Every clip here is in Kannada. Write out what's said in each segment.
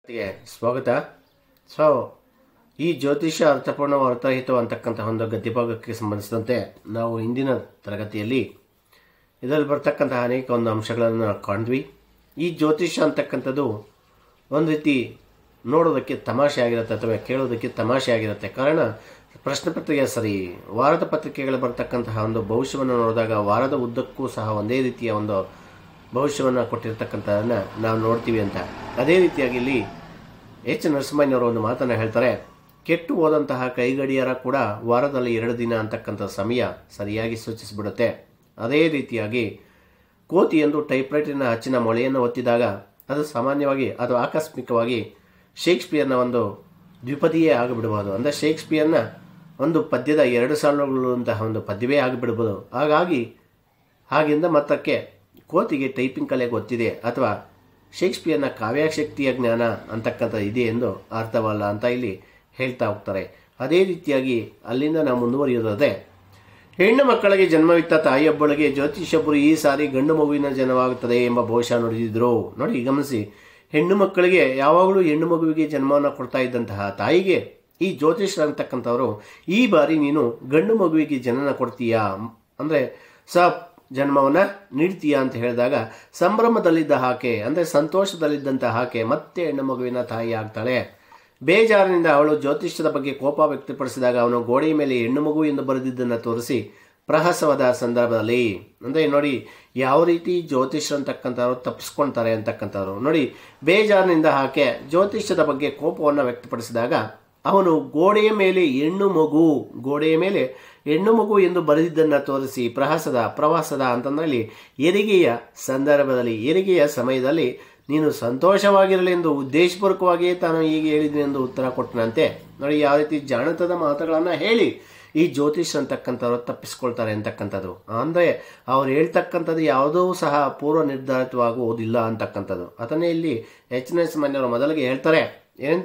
ಗೆ ಸ್ವಾಗತ ಸೊ ಈ ಜ್ಯೋತಿಷ ಅರ್ಥಪೂರ್ಣ ಅರ್ಥಹಿತ ಅಂತಕ್ಕಂತಹ ಒಂದು ಗದ್ಯಭಾಗಕ್ಕೆ ಸಂಬಂಧಿಸಿದಂತೆ ನಾವು ಹಿಂದಿನ ತರಗತಿಯಲ್ಲಿ ಇದರಲ್ಲಿ ಬರ್ತಕ್ಕಂತಹ ಅನೇಕ ಒಂದು ಅಂಶಗಳನ್ನು ಕಾಣ್ದ್ವಿ ಈ ಜ್ಯೋತಿಷ ಅಂತಕ್ಕಂಥದ್ದು ಒಂದು ರೀತಿ ನೋಡೋದಕ್ಕೆ ತಮಾಷೆ ಆಗಿರುತ್ತೆ ಅಥವಾ ಕೇಳೋದಕ್ಕೆ ತಮಾಷೆ ಆಗಿರುತ್ತೆ ಕಾರಣ ಪ್ರಶ್ನೆ ಪತ್ರಿಕೆ ಸರಿ ವಾರದ ಪತ್ರಿಕೆಗಳು ಬರ್ತಕ್ಕಂತಹ ಒಂದು ಭವಿಷ್ಯವನ್ನು ನೋಡಿದಾಗ ವಾರದ ಉದ್ದಕ್ಕೂ ಸಹ ಒಂದೇ ರೀತಿಯ ಒಂದು ಭವಿಷ್ಯವನ್ನು ಕೊಟ್ಟಿರ್ತಕ್ಕಂಥದನ್ನು ನಾವು ನೋಡ್ತೀವಿ ಅಂತ ಅದೇ ರೀತಿಯಾಗಿ ಇಲ್ಲಿ ಎಚ್ ನರಸಿಂಹಯ್ಯನವರು ಒಂದು ಮಾತನ್ನು ಹೇಳ್ತಾರೆ ಕೆಟ್ಟು ಹೋದಂತಹ ಕೈಗಡಿಯಾರ ಕೂಡ ವಾರದಲ್ಲಿ ಎರಡು ದಿನ ಅಂತಕ್ಕಂಥ ಸಮಯ ಸರಿಯಾಗಿ ಸೂಚಿಸಿಬಿಡುತ್ತೆ ಅದೇ ರೀತಿಯಾಗಿ ಕೋತಿ ಎಂದು ಟೈಪ್ರೈಟಿನ ಹಚ್ಚಿನ ಮೊಳೆಯನ್ನು ಒತ್ತಿದಾಗ ಅದು ಸಾಮಾನ್ಯವಾಗಿ ಅದು ಆಕಸ್ಮಿಕವಾಗಿ ಶೇಕ್ಸ್ಪಿಯರ್ನ ಒಂದು ದ್ವಿಪದಿಯೇ ಆಗಿಬಿಡಬಹುದು ಅಂದರೆ ಶೇಕ್ಸ್ಪಿಯರ್ನ ಒಂದು ಪದ್ಯದ ಎರಡು ಸಾಲುಗಳಂತಹ ಒಂದು ಪದ್ಯವೇ ಆಗಿಬಿಡ್ಬೋದು ಹಾಗಾಗಿ ಹಾಗಿಂದ ಮತ್ತಕ್ಕೆ ಕೋತಿಗೆ ಟೈಪಿಂಗ್ ಕಲೆ ಗೊತ್ತಿದೆ ಅಥವಾ ಶೇಕ್ಸ್ಪಿಯರ್ನ ಕಾವ್ಯಶಕ್ತಿಯ ಜ್ಞಾನ ಅಂತಕ್ಕಂಥ ಇದೆ ಎಂದು ಅರ್ಥವಲ್ಲ ಅಂತ ಇಲ್ಲಿ ಹೇಳ್ತಾ ಹೋಗ್ತಾರೆ ಅದೇ ರೀತಿಯಾಗಿ ಅಲ್ಲಿಂದ ನಾವು ಮುಂದುವರಿಯೋದಾದ್ರೆ ಹೆಣ್ಣು ಮಕ್ಕಳಿಗೆ ಜನ್ಮವಿತ್ತ ತಾಯಿಯೊಬ್ಬಳಿಗೆ ಜ್ಯೋತಿಷಬ್ಬರು ಈ ಸಾರಿ ಗಂಡು ಮಗುವಿನ ಜನವಾಗುತ್ತದೆ ಎಂಬ ಭವಿಷ್ಯ ನುಡಿದಿದ್ರು ನೋಡಿ ಗಮನಿಸಿ ಹೆಣ್ಣು ಮಕ್ಕಳಿಗೆ ಯಾವಾಗಲೂ ಹೆಣ್ಣು ಮಗುವಿಗೆ ಜನ್ಮವನ್ನು ಕೊಡ್ತಾ ಇದ್ದಂತಹ ತಾಯಿಗೆ ಈ ಜ್ಯೋತಿಷರು ಅಂತಕ್ಕಂಥವ್ರು ಈ ಬಾರಿ ನೀನು ಗಂಡು ಮಗುವಿಗೆ ಜನನ ಕೊಡ್ತೀಯಾ ಅಂದರೆ ಸ ಜನ್ಮವನ್ನ ನೀಡ್ತೀಯಾ ಅಂತ ಹೇಳಿದಾಗ ಸಂಭ್ರಮದಲ್ಲಿದ್ದ ಆಕೆ ಅಂದರೆ ಸಂತೋಷದಲ್ಲಿದ್ದಂಥ ಆಕೆ ಮತ್ತೆ ಹೆಣ್ಣು ಮಗುವಿನ ತಾಯಿ ಆಗ್ತಾಳೆ ಬೇಜಾರಿನಿಂದ ಅವಳು ಜ್ಯೋತಿಷ್ಯದ ಬಗ್ಗೆ ಕೋಪ ವ್ಯಕ್ತಪಡಿಸಿದಾಗ ಅವನು ಗೋಡೆಯ ಮೇಲೆ ಹೆಣ್ಣು ಮಗು ಎಂದು ಬರೆದಿದ್ದನ್ನು ತೋರಿಸಿ ಪ್ರಹಸವಾದ ಸಂದರ್ಭದಲ್ಲಿ ಅಂದರೆ ನೋಡಿ ಯಾವ ರೀತಿ ಜ್ಯೋತಿಷ್ಯ ಅಂತಕ್ಕಂಥವ್ರು ತಪ್ಪಿಸ್ಕೊಳ್ತಾರೆ ಅಂತಕ್ಕಂಥವ್ರು ನೋಡಿ ಬೇಜಾರಿನಿಂದ ಆಕೆ ಜ್ಯೋತಿಷ್ಯದ ಬಗ್ಗೆ ಕೋಪವನ್ನು ವ್ಯಕ್ತಪಡಿಸಿದಾಗ ಅವನು ಗೋಡೆಯ ಮೇಲೆ ಹೆಣ್ಣು ಮಗು ಗೋಡೆಯ ಮೇಲೆ ಹೆಣ್ಣು ಮಗು ಎಂದು ಬರೆದಿದ್ದನ್ನು ತೋರಿಸಿ ಪ್ರವಾಸದ ಪ್ರವಾಸದ ಅಂತಂದಲ್ಲಿ ಹೆರಿಗೆಯ ಸಂದರ್ಭದಲ್ಲಿ ಹೆರಿಗೆಯ ಸಮಯದಲ್ಲಿ ನೀನು ಸಂತೋಷವಾಗಿರಲೆಂದು ಉದ್ದೇಶಪೂರ್ವಕವಾಗಿಯೇ ತಾನು ಹೀಗೆ ಹೇಳಿದ್ದೀನಿ ಎಂದು ಉತ್ತರ ಕೊಟ್ಟನಂತೆ ನೋಡಿ ಯಾವ ರೀತಿ ಜಾಣತದ ಮಾತುಗಳನ್ನು ಹೇಳಿ ಈ ಜ್ಯೋತಿಷ್ ಅಂತಕ್ಕಂಥವ್ರು ತಪ್ಪಿಸ್ಕೊಳ್ತಾರೆ ಅಂತಕ್ಕಂಥದ್ದು ಅಂದರೆ ಅವ್ರು ಹೇಳ್ತಕ್ಕಂಥದ್ದು ಯಾವುದೂ ಸಹ ಪೂರ್ವ ನಿರ್ಧಾರಿತವಾಗುವುದಿಲ್ಲ ಅಂತಕ್ಕಂಥದ್ದು ಅದನ್ನೇ ಇಲ್ಲಿ ಎಚ್ ಎಸ್ ಮನೆಯವರು ಮೊದಲಿಗೆ ಹೇಳ್ತಾರೆ ಏನಂತ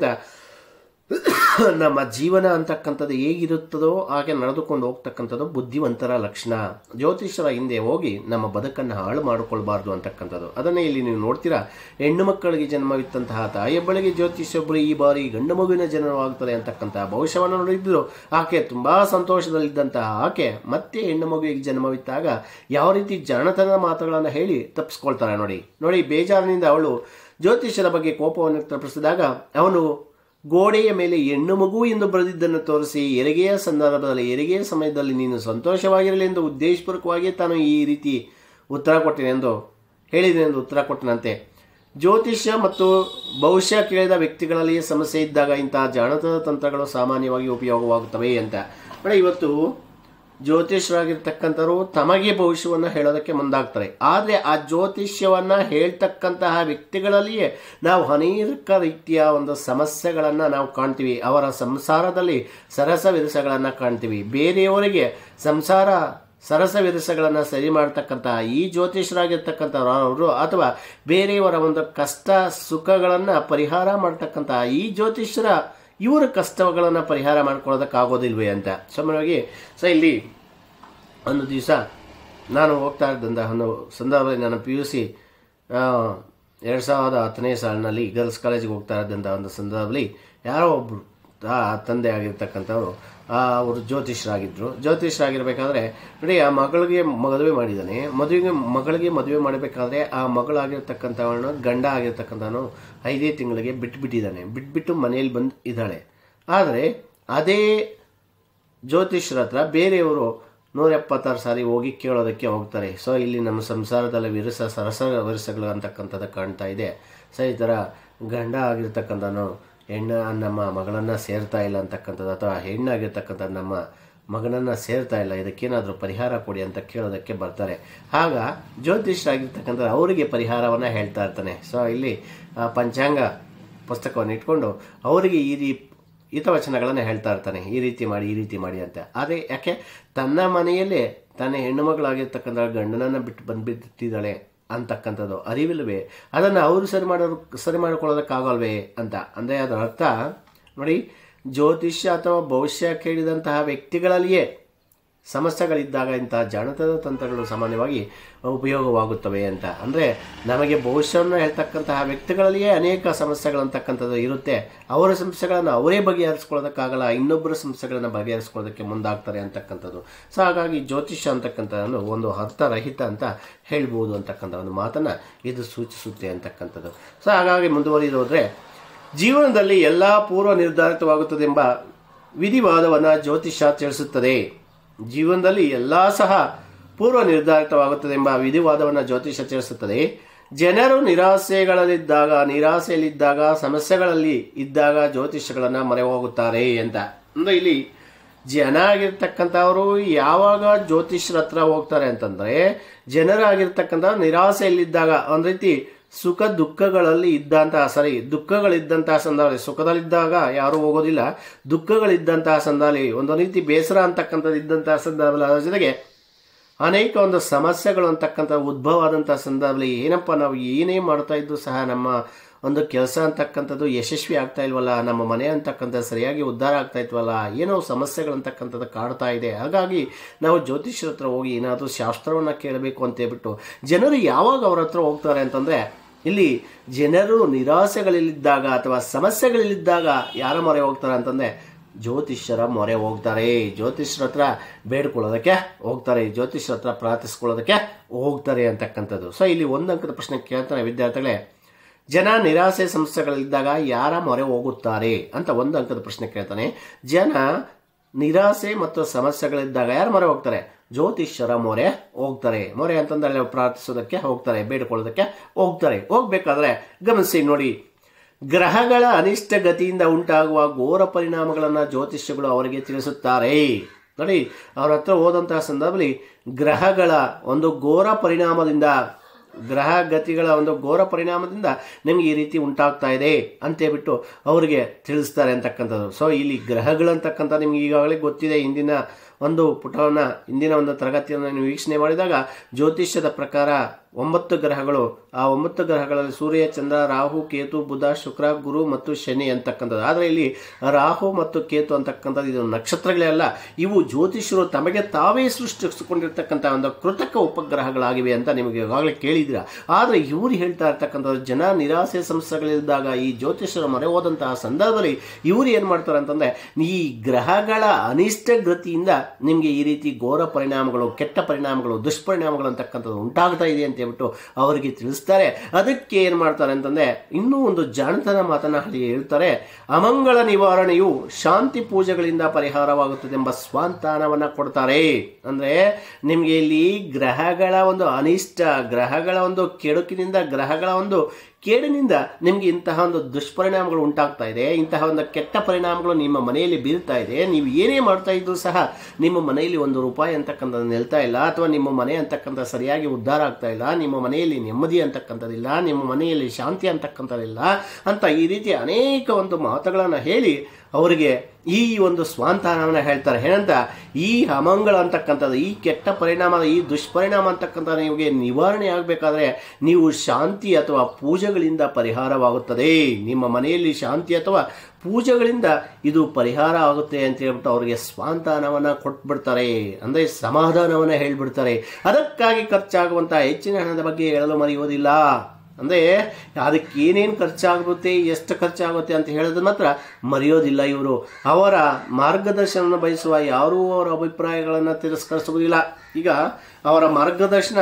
ನಮ್ಮ ಜೀವನ ಅಂತಕ್ಕಂಥದ್ದು ಹೇಗಿರುತ್ತದೋ ಹಾಗೆ ನಡೆದುಕೊಂಡು ಹೋಗ್ತಕ್ಕಂಥದ್ದು ಬುದ್ಧಿವಂತರ ಲಕ್ಷಣ ಜ್ಯೋತಿಷರ ಹಿಂದೆ ಹೋಗಿ ನಮ್ಮ ಬದುಕನ್ನು ಹಾಳು ಮಾಡಿಕೊಳ್ಬಾರ್ದು ಅಂತಕ್ಕಂಥದ್ದು ಅದನ್ನೇ ಇಲ್ಲಿ ನೀವು ನೋಡ್ತೀರಾ ಹೆಣ್ಣು ಮಕ್ಕಳಿಗೆ ಜನ್ಮವಿತ್ತಂತಹ ತಾಯಿಯೊಬ್ಬಳಿಗೆ ಜ್ಯೋತಿಷೊಬ್ಬರು ಈ ಬಾರಿ ಗಂಡು ಮಗುವಿನ ಜನನವಾಗುತ್ತದೆ ಅಂತಕ್ಕಂತಹ ಭವಿಷ್ಯವನ್ನು ನೋಡಿದ್ರು ಆಕೆ ತುಂಬಾ ಸಂತೋಷದಲ್ಲಿದ್ದಂತಹ ಆಕೆ ಮತ್ತೆ ಹೆಣ್ಣು ಮಗುವಿಗೆ ಜನ್ಮವಿತ್ತಾಗ ಯಾವ ರೀತಿ ಜಾಣತನದ ಮಾತುಗಳನ್ನು ಹೇಳಿ ತಪ್ಪಿಸ್ಕೊಳ್ತಾರೆ ನೋಡಿ ನೋಡಿ ಬೇಜಾರಿನಿಂದ ಅವಳು ಜ್ಯೋತಿಷರ ಬಗ್ಗೆ ಕೋಪವನ್ನು ವ್ಯಕ್ತಪಡಿಸಿದಾಗ ಅವನು ಗೋಡೆಯ ಮೇಲೆ ಹೆಣ್ಣು ಮಗು ಎಂದು ಬರೆದಿದ್ದನ್ನು ತೋರಿಸಿ ಹೆರಿಗೆಯ ಸಂದರ್ಭದಲ್ಲಿ ಹೆರಿಗೆಯ ಸಮಯದಲ್ಲಿ ನೀನು ಸಂತೋಷವಾಗಿರಲಿ ಎಂದು ಉದ್ದೇಶಪೂರ್ವಕವಾಗಿ ತಾನು ಈ ರೀತಿ ಉತ್ತರ ಕೊಟ್ಟೇನೆ ಎಂದು ಹೇಳಿದೆ ಎಂದು ಉತ್ತರ ಕೊಟ್ಟನಂತೆ ಜ್ಯೋತಿಷ್ಯ ಮತ್ತು ಭವಿಷ್ಯ ಕೇಳಿದ ವ್ಯಕ್ತಿಗಳಲ್ಲಿ ಸಮಸ್ಯೆ ಇದ್ದಾಗ ಇಂತಹ ಜಾಣತದ ತಂತ್ರಗಳು ಸಾಮಾನ್ಯವಾಗಿ ಉಪಯೋಗವಾಗುತ್ತವೆ ಅಂತ ನೋಡಿ ಇವತ್ತು ಜ್ಯೋತಿಷ್ಯರಾಗಿರ್ತಕ್ಕಂಥವ್ರು ತಮಗೆ ಭವಿಷ್ಯವನ್ನು ಹೇಳೋದಕ್ಕೆ ಮುಂದಾಗ್ತಾರೆ ಆದರೆ ಆ ಜ್ಯೋತಿಷ್ಯವನ್ನ ಹೇಳ್ತಕ್ಕಂತಹ ವ್ಯಕ್ತಿಗಳಲ್ಲಿಯೇ ನಾವು ಅನೇಕ ರೀತಿಯ ಒಂದು ಸಮಸ್ಯೆಗಳನ್ನು ನಾವು ಕಾಣ್ತೀವಿ ಅವರ ಸಂಸಾರದಲ್ಲಿ ಸರಸ ವಿರಸಗಳನ್ನು ಕಾಣ್ತೀವಿ ಬೇರೆಯವರಿಗೆ ಸಂಸಾರ ಸರಸ ವಿರಸಗಳನ್ನು ಸರಿ ಮಾಡ್ತಕ್ಕಂತಹ ಈ ಜ್ಯೋತಿಷರಾಗಿರ್ತಕ್ಕಂಥವ್ರು ಅಥವಾ ಬೇರೆಯವರ ಒಂದು ಕಷ್ಟ ಸುಖಗಳನ್ನು ಪರಿಹಾರ ಮಾಡ್ತಕ್ಕಂತಹ ಈ ಜ್ಯೋತಿಷ್ಯರ ಇವರ ಕಷ್ಟಗಳನ್ನು ಪರಿಹಾರ ಮಾಡ್ಕೊಳ್ಳೋದಕ್ಕಾಗೋದಿಲ್ವೇ ಅಂತ ಸಾಮಾನ್ಯವಾಗಿ ಸೊ ಇಲ್ಲಿ ಒಂದು ದಿವಸ ನಾನು ಹೋಗ್ತಾ ಇದ್ದಂತಹ ಒಂದು ಸಂದರ್ಭದಲ್ಲಿ ನಾನು ಪಿ ಯು ಸಿ ಎರಡು ಸಾವಿರದ ಹತ್ತನೇ ಸಾಲಿನಲ್ಲಿ ಗರ್ಲ್ಸ್ ಕಾಲೇಜಿಗೆ ಹೋಗ್ತಾ ಇದ್ದಂಥ ಒಂದು ಸಂದರ್ಭದಲ್ಲಿ ಯಾರೋ ಒಬ್ಬರು ತಂದೆ ಆಗಿರ್ತಕ್ಕಂಥವ್ರು ಅವರು ಜ್ಯೋತಿಷರಾಗಿದ್ದರು ಜ್ಯೋತಿಷರಾಗಿರ್ಬೇಕಾದ್ರೆ ನೋಡಿ ಆ ಮಗಳಿಗೆ ಮದುವೆ ಮಾಡಿದ್ದಾನೆ ಮದುವೆಗೆ ಮಗಳಿಗೆ ಮದುವೆ ಮಾಡಬೇಕಾದ್ರೆ ಆ ಮಗಳಾಗಿರ್ತಕ್ಕಂಥವನು ಗಂಡ ಆಗಿರ್ತಕ್ಕಂಥವನು ಐದೇ ತಿಂಗಳಿಗೆ ಬಿಟ್ಬಿಟ್ಟಿದ್ದಾನೆ ಬಿಟ್ಬಿಟ್ಟು ಮನೆಯಲ್ಲಿ ಬಂದು ಇದ್ದಾಳೆ ಆದರೆ ಅದೇ ಜ್ಯೋತಿಷ್ಯರ ಹತ್ರ ಬೇರೆಯವರು ನೂರ ಎಪ್ಪತ್ತಾರು ಸಾರಿ ಹೋಗಿ ಕೇಳೋದಕ್ಕೆ ಹೋಗ್ತಾರೆ ಸೊ ಇಲ್ಲಿ ನಮ್ಮ ಸಂಸಾರದಲ್ಲಿ ವಿರಸ ಸರಸ ವಿರಸಗಳು ಅಂತಕ್ಕಂಥದ್ದು ಕಾಣ್ತಾ ಇದೆ ಸೊ ಈ ಥರ ಗಂಡ ಆಗಿರ್ತಕ್ಕಂಥನು ಹೆಣ್ಣ ನಮ್ಮ ಮಗಳನ್ನು ಸೇರ್ತಾ ಇಲ್ಲ ಅಂತಕ್ಕಂಥದ್ದು ಅಥವಾ ಹೆಣ್ಣಾಗಿರ್ತಕ್ಕಂಥ ನಮ್ಮ ಮಗನನ್ನು ಸೇರ್ತಾ ಇಲ್ಲ ಇದಕ್ಕೇನಾದರೂ ಪರಿಹಾರ ಕೊಡಿ ಅಂತ ಕೇಳೋದಕ್ಕೆ ಬರ್ತಾರೆ ಆಗ ಜ್ಯೋತಿಷರಾಗಿರ್ತಕ್ಕಂಥ ಅವರಿಗೆ ಪರಿಹಾರವನ್ನು ಹೇಳ್ತಾ ಇರ್ತಾನೆ ಸೊ ಇಲ್ಲಿ ಪಂಚಾಂಗ ಪುಸ್ತಕವನ್ನು ಇಟ್ಕೊಂಡು ಅವರಿಗೆ ಈ ರೀ ಹಿತವಚನಗಳನ್ನು ಹೇಳ್ತಾ ಇರ್ತಾನೆ ಈ ರೀತಿ ಮಾಡಿ ಈ ರೀತಿ ಮಾಡಿ ಅಂತ ಆದರೆ ಯಾಕೆ ತನ್ನ ಮನೆಯಲ್ಲೇ ತನ್ನ ಹೆಣ್ಣು ಮಗಳಾಗಿರ್ತಕ್ಕಂಥ ಗಂಡನನ್ನು ಬಿಟ್ಟು ಬಂದ್ಬಿಟ್ಟಿದ್ದಾಳೆ ಅಂತಕ್ಕಂಥದ್ದು ಅರಿವಿಲ್ವೇ ಅದನ್ನು ಅವರು ಸರಿ ಮಾಡೋ ಸರಿ ಮಾಡಿಕೊಳ್ಳೋದಕ್ಕಾಗಲ್ವೇ ಅಂತ ಅಂದರೆ ಅದರ ಅರ್ಥ ನೋಡಿ ಜ್ಯೋತಿಷ್ಯ ಅಥವಾ ಭವಿಷ್ಯ ಕೇಳಿದಂತಹ ವ್ಯಕ್ತಿಗಳಲ್ಲಿಯೇ ಸಮಸ್ಯೆಗಳಿದ್ದಾಗ ಇಂತಹ ಜಾಣತನ ತಂತ್ರಗಳು ಸಾಮಾನ್ಯವಾಗಿ ಉಪಯೋಗವಾಗುತ್ತವೆ ಅಂತ ಅಂದರೆ ನಮಗೆ ಭವಿಷ್ಯವನ್ನು ಹೇಳ್ತಕ್ಕಂತಹ ವ್ಯಕ್ತಿಗಳಲ್ಲಿಯೇ ಅನೇಕ ಸಮಸ್ಯೆಗಳಂತಕ್ಕಂಥದ್ದು ಇರುತ್ತೆ ಅವರ ಸಮಸ್ಯೆಗಳನ್ನು ಅವರೇ ಬಗೆಹರಿಸ್ಕೊಳ್ಳೋದಕ್ಕಾಗಲ್ಲ ಇನ್ನೊಬ್ಬರ ಸಮಸ್ಯೆಗಳನ್ನು ಬಗೆಹರಿಸ್ಕೊಳ್ಳೋದಕ್ಕೆ ಮುಂದಾಗ್ತಾರೆ ಅಂತಕ್ಕಂಥದ್ದು ಸೊ ಹಾಗಾಗಿ ಜ್ಯೋತಿಷ್ಯ ಅಂತಕ್ಕಂಥದ್ದು ಒಂದು ಅರ್ಥರಹಿತ ಅಂತ ಹೇಳ್ಬೋದು ಅಂತಕ್ಕಂಥ ಒಂದು ಮಾತನ್ನು ಇದು ಸೂಚಿಸುತ್ತೆ ಅಂತಕ್ಕಂಥದ್ದು ಸೊ ಹಾಗಾಗಿ ಮುಂದುವರಿಯೋದ್ರೆ ಜೀವನದಲ್ಲಿ ಎಲ್ಲ ಪೂರ್ವ ನಿರ್ಧಾರಿತವಾಗುತ್ತದೆಂಬ ವಿಧಿವಾದವನ್ನು ಜ್ಯೋತಿಷ್ಯ ತಿಳಿಸುತ್ತದೆ ಜೀವನದಲ್ಲಿ ಎಲ್ಲ ಸಹ ಪೂರ್ವ ನಿರ್ಧಾರಿತವಾಗುತ್ತದೆಂಬ ವಿಧಿವಾದವನ್ನು ಜ್ಯೋತಿಷ್ಯ ತಿಳಿಸುತ್ತದೆ ಜನರು ನಿರಾಸೆಗಳಲ್ಲಿದ್ದಾಗ ನಿರಾಸೆಯಲ್ಲಿದ್ದಾಗ ಸಮಸ್ಯೆಗಳಲ್ಲಿ ಇದ್ದಾಗ ಜ್ಯೋತಿಷ್ಯಗಳನ್ನು ಮೊರೆ ಹೋಗುತ್ತಾರೆ ಅಂತ ಅಂದ್ರೆ ಇಲ್ಲಿ ಜನ ಆಗಿರ್ತಕ್ಕಂಥವ್ರು ಯಾವಾಗ ಜ್ಯೋತಿಷ್ಯರ ಹತ್ರ ಹೋಗ್ತಾರೆ ಅಂತಂದ್ರೆ ಜನರಾಗಿರ್ತಕ್ಕಂಥವ್ರು ನಿರಾಸೆಯಲ್ಲಿದ್ದಾಗ ಒಂದ್ ರೀತಿ ಸುಖ ದುಃಖಗಳಲ್ಲಿ ಇದ್ದಂತಹ ಸರಿ ದುಃಖಗಳಿದ್ದಂತಹ ಸಂದರ್ಭದಲ್ಲಿ ಸುಖದಲ್ಲಿದ್ದಾಗ ಯಾರು ಹೋಗೋದಿಲ್ಲ ದುಃಖಗಳಿದ್ದಂತಹ ಸಂದರ್ಭದಲ್ಲಿ ಒಂದು ರೀತಿ ಬೇಸರ ಅಂತಕ್ಕಂಥದ್ದು ಇದ್ದಂತಹ ಸಂದರ್ಭದಲ್ಲಿ ಅದರ ಜೊತೆಗೆ ಅನೇಕ ಒಂದು ಸಮಸ್ಯೆಗಳು ಅಂತಕ್ಕಂಥ ಉದ್ಭವ ಆದಂತಹ ಸಂದರ್ಭದಲ್ಲಿ ಏನಪ್ಪ ನಾವು ಏನೇ ಮಾಡ್ತಾ ಇದ್ದು ಸಹ ನಮ್ಮ ಒಂದು ಕೆಲಸ ಅಂತಕ್ಕಂಥದ್ದು ಯಶಸ್ವಿ ಆಗ್ತಾ ಇಲ್ವಲ್ಲ ನಮ್ಮ ಮನೆ ಅಂತಕ್ಕಂಥದ್ದು ಸರಿಯಾಗಿ ಉದ್ಧಾರ ಆಗ್ತಾ ಇಲ್ವಲ್ಲ ಏನೋ ಸಮಸ್ಯೆಗಳಂತಕ್ಕಂಥದ್ದು ಕಾಡ್ತಾ ಇದೆ ಹಾಗಾಗಿ ನಾವು ಜ್ಯೋತಿಷ್ಯರ ಹತ್ರ ಹೋಗಿ ಏನಾದರೂ ಶಾಸ್ತ್ರವನ್ನು ಕೇಳಬೇಕು ಅಂತ ಹೇಳ್ಬಿಟ್ಟು ಜನರು ಯಾವಾಗ ಅವ್ರ ಹತ್ರ ಹೋಗ್ತಾರೆ ಅಂತಂದರೆ ಇಲ್ಲಿ ಜನರು ನಿರಾಸೆಗಳಲ್ಲಿದ್ದಾಗ ಅಥವಾ ಸಮಸ್ಯೆಗಳಲ್ಲಿದ್ದಾಗ ಯಾರ ಮೊರೆ ಹೋಗ್ತಾರೆ ಅಂತಂದರೆ ಜ್ಯೋತಿಷ್ಯರ ಮೊರೆ ಹೋಗ್ತಾರೆ ಜ್ಯೋತಿಷ್ಯರ ಹತ್ರ ಬೇಡ್ಕೊಳ್ಳೋದಕ್ಕೆ ಹೋಗ್ತಾರೆ ಜ್ಯೋತಿಷ್ಯರ ಹತ್ರ ಪ್ರಾರ್ಥಿಸ್ಕೊಳ್ಳೋದಕ್ಕೆ ಹೋಗ್ತಾರೆ ಅಂತಕ್ಕಂಥದ್ದು ಸೊ ಇಲ್ಲಿ ಒಂದು ಅಂಕದ ಪ್ರಶ್ನೆ ಕೇಳ್ತಾರೆ ವಿದ್ಯಾರ್ಥಿಗಳೇ ಜನ ನಿರಾಸೆ ಸಮಸ್ಯೆಗಳಿದ್ದಾಗ ಯಾರ ಮೊರೆ ಹೋಗುತ್ತಾರೆ ಅಂತ ಒಂದು ಅಂಕದ ಪ್ರಶ್ನೆ ಕೇಳ್ತಾನೆ ಜನ ನಿರಾಸೆ ಮತ್ತು ಸಮಸ್ಯೆಗಳಿದ್ದಾಗ ಯಾರ ಮೊರೆ ಹೋಗ್ತಾರೆ ಜ್ಯೋತಿಷ್ಯರ ಮೊರೆ ಹೋಗ್ತಾರೆ ಮೊರೆ ಅಂತಂದ್ರೆ ಪ್ರಾರ್ಥಿಸೋದಕ್ಕೆ ಹೋಗ್ತಾರೆ ಬೇಡಿಕೊಳ್ಳೋದಕ್ಕೆ ಹೋಗ್ತಾರೆ ಹೋಗ್ಬೇಕಾದ್ರೆ ಗಮನಿಸಿ ನೋಡಿ ಗ್ರಹಗಳ ಅನಿಷ್ಟ ಗತಿಯಿಂದ ಉಂಟಾಗುವ ಘೋರ ಪರಿಣಾಮಗಳನ್ನು ಜ್ಯೋತಿಷ್ಯಗಳು ಅವರಿಗೆ ತಿಳಿಸುತ್ತಾರೆ ನೋಡಿ ಅವ್ರ ಹತ್ರ ಹೋದಂತಹ ಸಂದರ್ಭದಲ್ಲಿ ಗ್ರಹಗಳ ಒಂದು ಘೋರ ಪರಿಣಾಮದಿಂದ ಗ್ರಹ ಗತಿಗಳ ಒಂದು ಘೋರ ಪರಿಣಾಮದಿಂದ ನಿಮಗೆ ಈ ರೀತಿ ಉಂಟಾಗ್ತಾ ಇದೆ ಅಂತೇಳ್ಬಿಟ್ಟು ಅವರಿಗೆ ತಿಳಿಸ್ತಾರೆ ಅಂತಕ್ಕಂಥದ್ದು ಸೊ ಇಲ್ಲಿ ಗ್ರಹಗಳಂತಕ್ಕಂಥ ನಿಮ್ಗೆ ಈಗಾಗಲೇ ಗೊತ್ತಿದೆ ಇಂದಿನ ಒಂದು ಪುಟವನ್ನು ಇಂದಿನ ಒಂದು ತರಗತಿಯನ್ನು ನೀವು ವೀಕ್ಷಣೆ ಮಾಡಿದಾಗ ಜ್ಯೋತಿಷ್ಯದ ಪ್ರಕಾರ ಒಂಬತ್ತು ಗ್ರಹಗಳು ಆ ಒಂಬತ್ತು ಗ್ರಹಗಳಲ್ಲಿ ಸೂರ್ಯ ಚಂದ್ರ ರಾಹು ಕೇತು ಬುಧ ಶುಕ್ರ ಗುರು ಮತ್ತು ಶನಿ ಅಂತಕ್ಕಂಥದ್ದು ಆದರೆ ಇಲ್ಲಿ ರಾಹು ಮತ್ತು ಕೇತು ಅಂತಕ್ಕಂಥದ್ದು ಇದು ನಕ್ಷತ್ರಗಳೇ ಅಲ್ಲ ಇವು ಜ್ಯೋತಿಷ್ಯರು ತಮಗೆ ತಾವೇ ಸೃಷ್ಟಿಸಿಕೊಂಡಿರ್ತಕ್ಕಂಥ ಒಂದು ಕೃತಕ ಉಪಗ್ರಹಗಳಾಗಿವೆ ಅಂತ ನಿಮಗೆ ಈಗಾಗಲೇ ಕೇಳಿದಿರ ಆದರೆ ಇವರು ಹೇಳ್ತಾ ಇರ್ತಕ್ಕಂಥದ್ದು ಜನ ನಿರಾಸೆ ಸಮಸ್ಯೆಗಳಿದ್ದಾಗ ಈ ಜ್ಯೋತಿಷ್ಯರ ಮೊರೆ ಹೋದಂತಹ ಸಂದರ್ಭದಲ್ಲಿ ಇವರು ಏನು ಮಾಡ್ತಾರೆ ಅಂತಂದ್ರೆ ಈ ಗ್ರಹಗಳ ಅನಿಷ್ಟ ಗತಿಯಿಂದ ನಿಮಗೆ ಈ ರೀತಿ ಘೋರ ಪರಿಣಾಮಗಳು ಕೆಟ್ಟ ಪರಿಣಾಮಗಳು ದುಷ್ಪರಿಣಾಮಗಳು ಅಂತಕ್ಕಂಥದ್ದು ಉಂಟಾಗ್ತಾ ಇದೆ ಅಂತ ಹೇಳ್ಬಿಟ್ಟು ಅವರಿಗೆ ತಿಳಿಸ್ತಾರೆ ಅದಕ್ಕೆ ಏನು ಮಾಡ್ತಾರೆ ಅಂತಂದ್ರೆ ಇನ್ನೂ ಒಂದು ಜಾಣತನ ಮಾತನ್ನ ಅಲ್ಲಿ ಹೇಳ್ತಾರೆ ಅಮಂಗಳ ನಿವಾರಣೆಯು ಶಾಂತಿ ಪೂಜೆಗಳಿಂದ ಪರಿಹಾರವಾಗುತ್ತದೆ ಎಂಬ ಸ್ವಾಂತಾನವನ್ನ ಕೊಡ್ತಾರೆ ಅಂದ್ರೆ ನಿಮಗೆ ಇಲ್ಲಿ ಗ್ರಹಗಳ ಒಂದು ಅನಿಷ್ಟ ಗ್ರಹಗಳ ಒಂದು ಕೆಡುಕಿನಿಂದ ಗ್ರಹಗಳ ಒಂದು ಕೇಡಿನಿಂದ ನಿಮಗೆ ಇಂತಹ ಒಂದು ದುಷ್ಪರಿಣಾಮಗಳು ಉಂಟಾಗ್ತಾ ಇದೆ ಇಂತಹ ಒಂದು ಕೆಟ್ಟ ಪರಿಣಾಮಗಳು ನಿಮ್ಮ ಮನೆಯಲ್ಲಿ ಬೀಳ್ತಾ ಇದೆ ನೀವು ಏನೇ ಮಾಡ್ತಾ ಇದ್ರು ಸಹ ನಿಮ್ಮ ಮನೆಯಲ್ಲಿ ಒಂದು ರೂಪಾಯಿ ಅಂತಕ್ಕಂಥದ್ದು ನಿಲ್ತಾ ಇಲ್ಲ ಅಥವಾ ನಿಮ್ಮ ಮನೆ ಅಂತಕ್ಕಂಥ ಸರಿಯಾಗಿ ಉದ್ಧಾರ ಆಗ್ತಾ ಇಲ್ಲ ನಿಮ್ಮ ಮನೆಯಲ್ಲಿ ನೆಮ್ಮದಿ ಅಂತಕ್ಕಂಥದ್ದಿಲ್ಲ ನಿಮ್ಮ ಮನೆಯಲ್ಲಿ ಶಾಂತಿ ಅಂತಕ್ಕಂಥದ್ದಿಲ್ಲ ಅಂತ ಈ ರೀತಿ ಅನೇಕ ಒಂದು ಮಾತುಗಳನ್ನು ಹೇಳಿ ಅವರಿಗೆ ಈ ಒಂದು ಸ್ವಾಂತಾನವನ್ನು ಹೇಳ್ತಾರೆ ಏನಂತ ಈ ಅಮಂಗಳ ಅಂತಕ್ಕಂಥದ್ದು ಈ ಕೆಟ್ಟ ಪರಿಣಾಮ ಈ ದುಷ್ಪರಿಣಾಮ ಅಂತಕ್ಕಂಥ ನಿಮಗೆ ನಿವಾರಣೆ ಆಗಬೇಕಾದ್ರೆ ನೀವು ಶಾಂತಿ ಅಥವಾ ಪೂಜೆಗಳಿಂದ ಪರಿಹಾರವಾಗುತ್ತದೆ ನಿಮ್ಮ ಮನೆಯಲ್ಲಿ ಶಾಂತಿ ಅಥವಾ ಪೂಜೆಗಳಿಂದ ಇದು ಪರಿಹಾರ ಆಗುತ್ತೆ ಅಂತ ಹೇಳ್ಬಿಟ್ಟು ಅವರಿಗೆ ಸ್ವಾಂತಾನವನ್ನು ಕೊಟ್ಬಿಡ್ತಾರೆ ಅಂದರೆ ಸಮಾಧಾನವನ್ನು ಹೇಳ್ಬಿಡ್ತಾರೆ ಅದಕ್ಕಾಗಿ ಖರ್ಚಾಗುವಂತಹ ಹೆಚ್ಚಿನ ಹಣದ ಬಗ್ಗೆ ಹೇಳಲು ಮರೆಯುವುದಿಲ್ಲ ಅಂದರೆ ಅದಕ್ಕೆ ಏನೇನು ಖರ್ಚಾಗುತ್ತೆ ಎಷ್ಟು ಖರ್ಚಾಗುತ್ತೆ ಅಂತ ಹೇಳೋದು ಮಾತ್ರ ಮರೆಯೋದಿಲ್ಲ ಇವರು ಅವರ ಮಾರ್ಗದರ್ಶನ ಬಯಸುವ ಯಾರೂ ಅವರ ಅಭಿಪ್ರಾಯಗಳನ್ನು ತಿರಸ್ಕರಿಸುವುದಿಲ್ಲ ಈಗ ಅವರ ಮಾರ್ಗದರ್ಶನ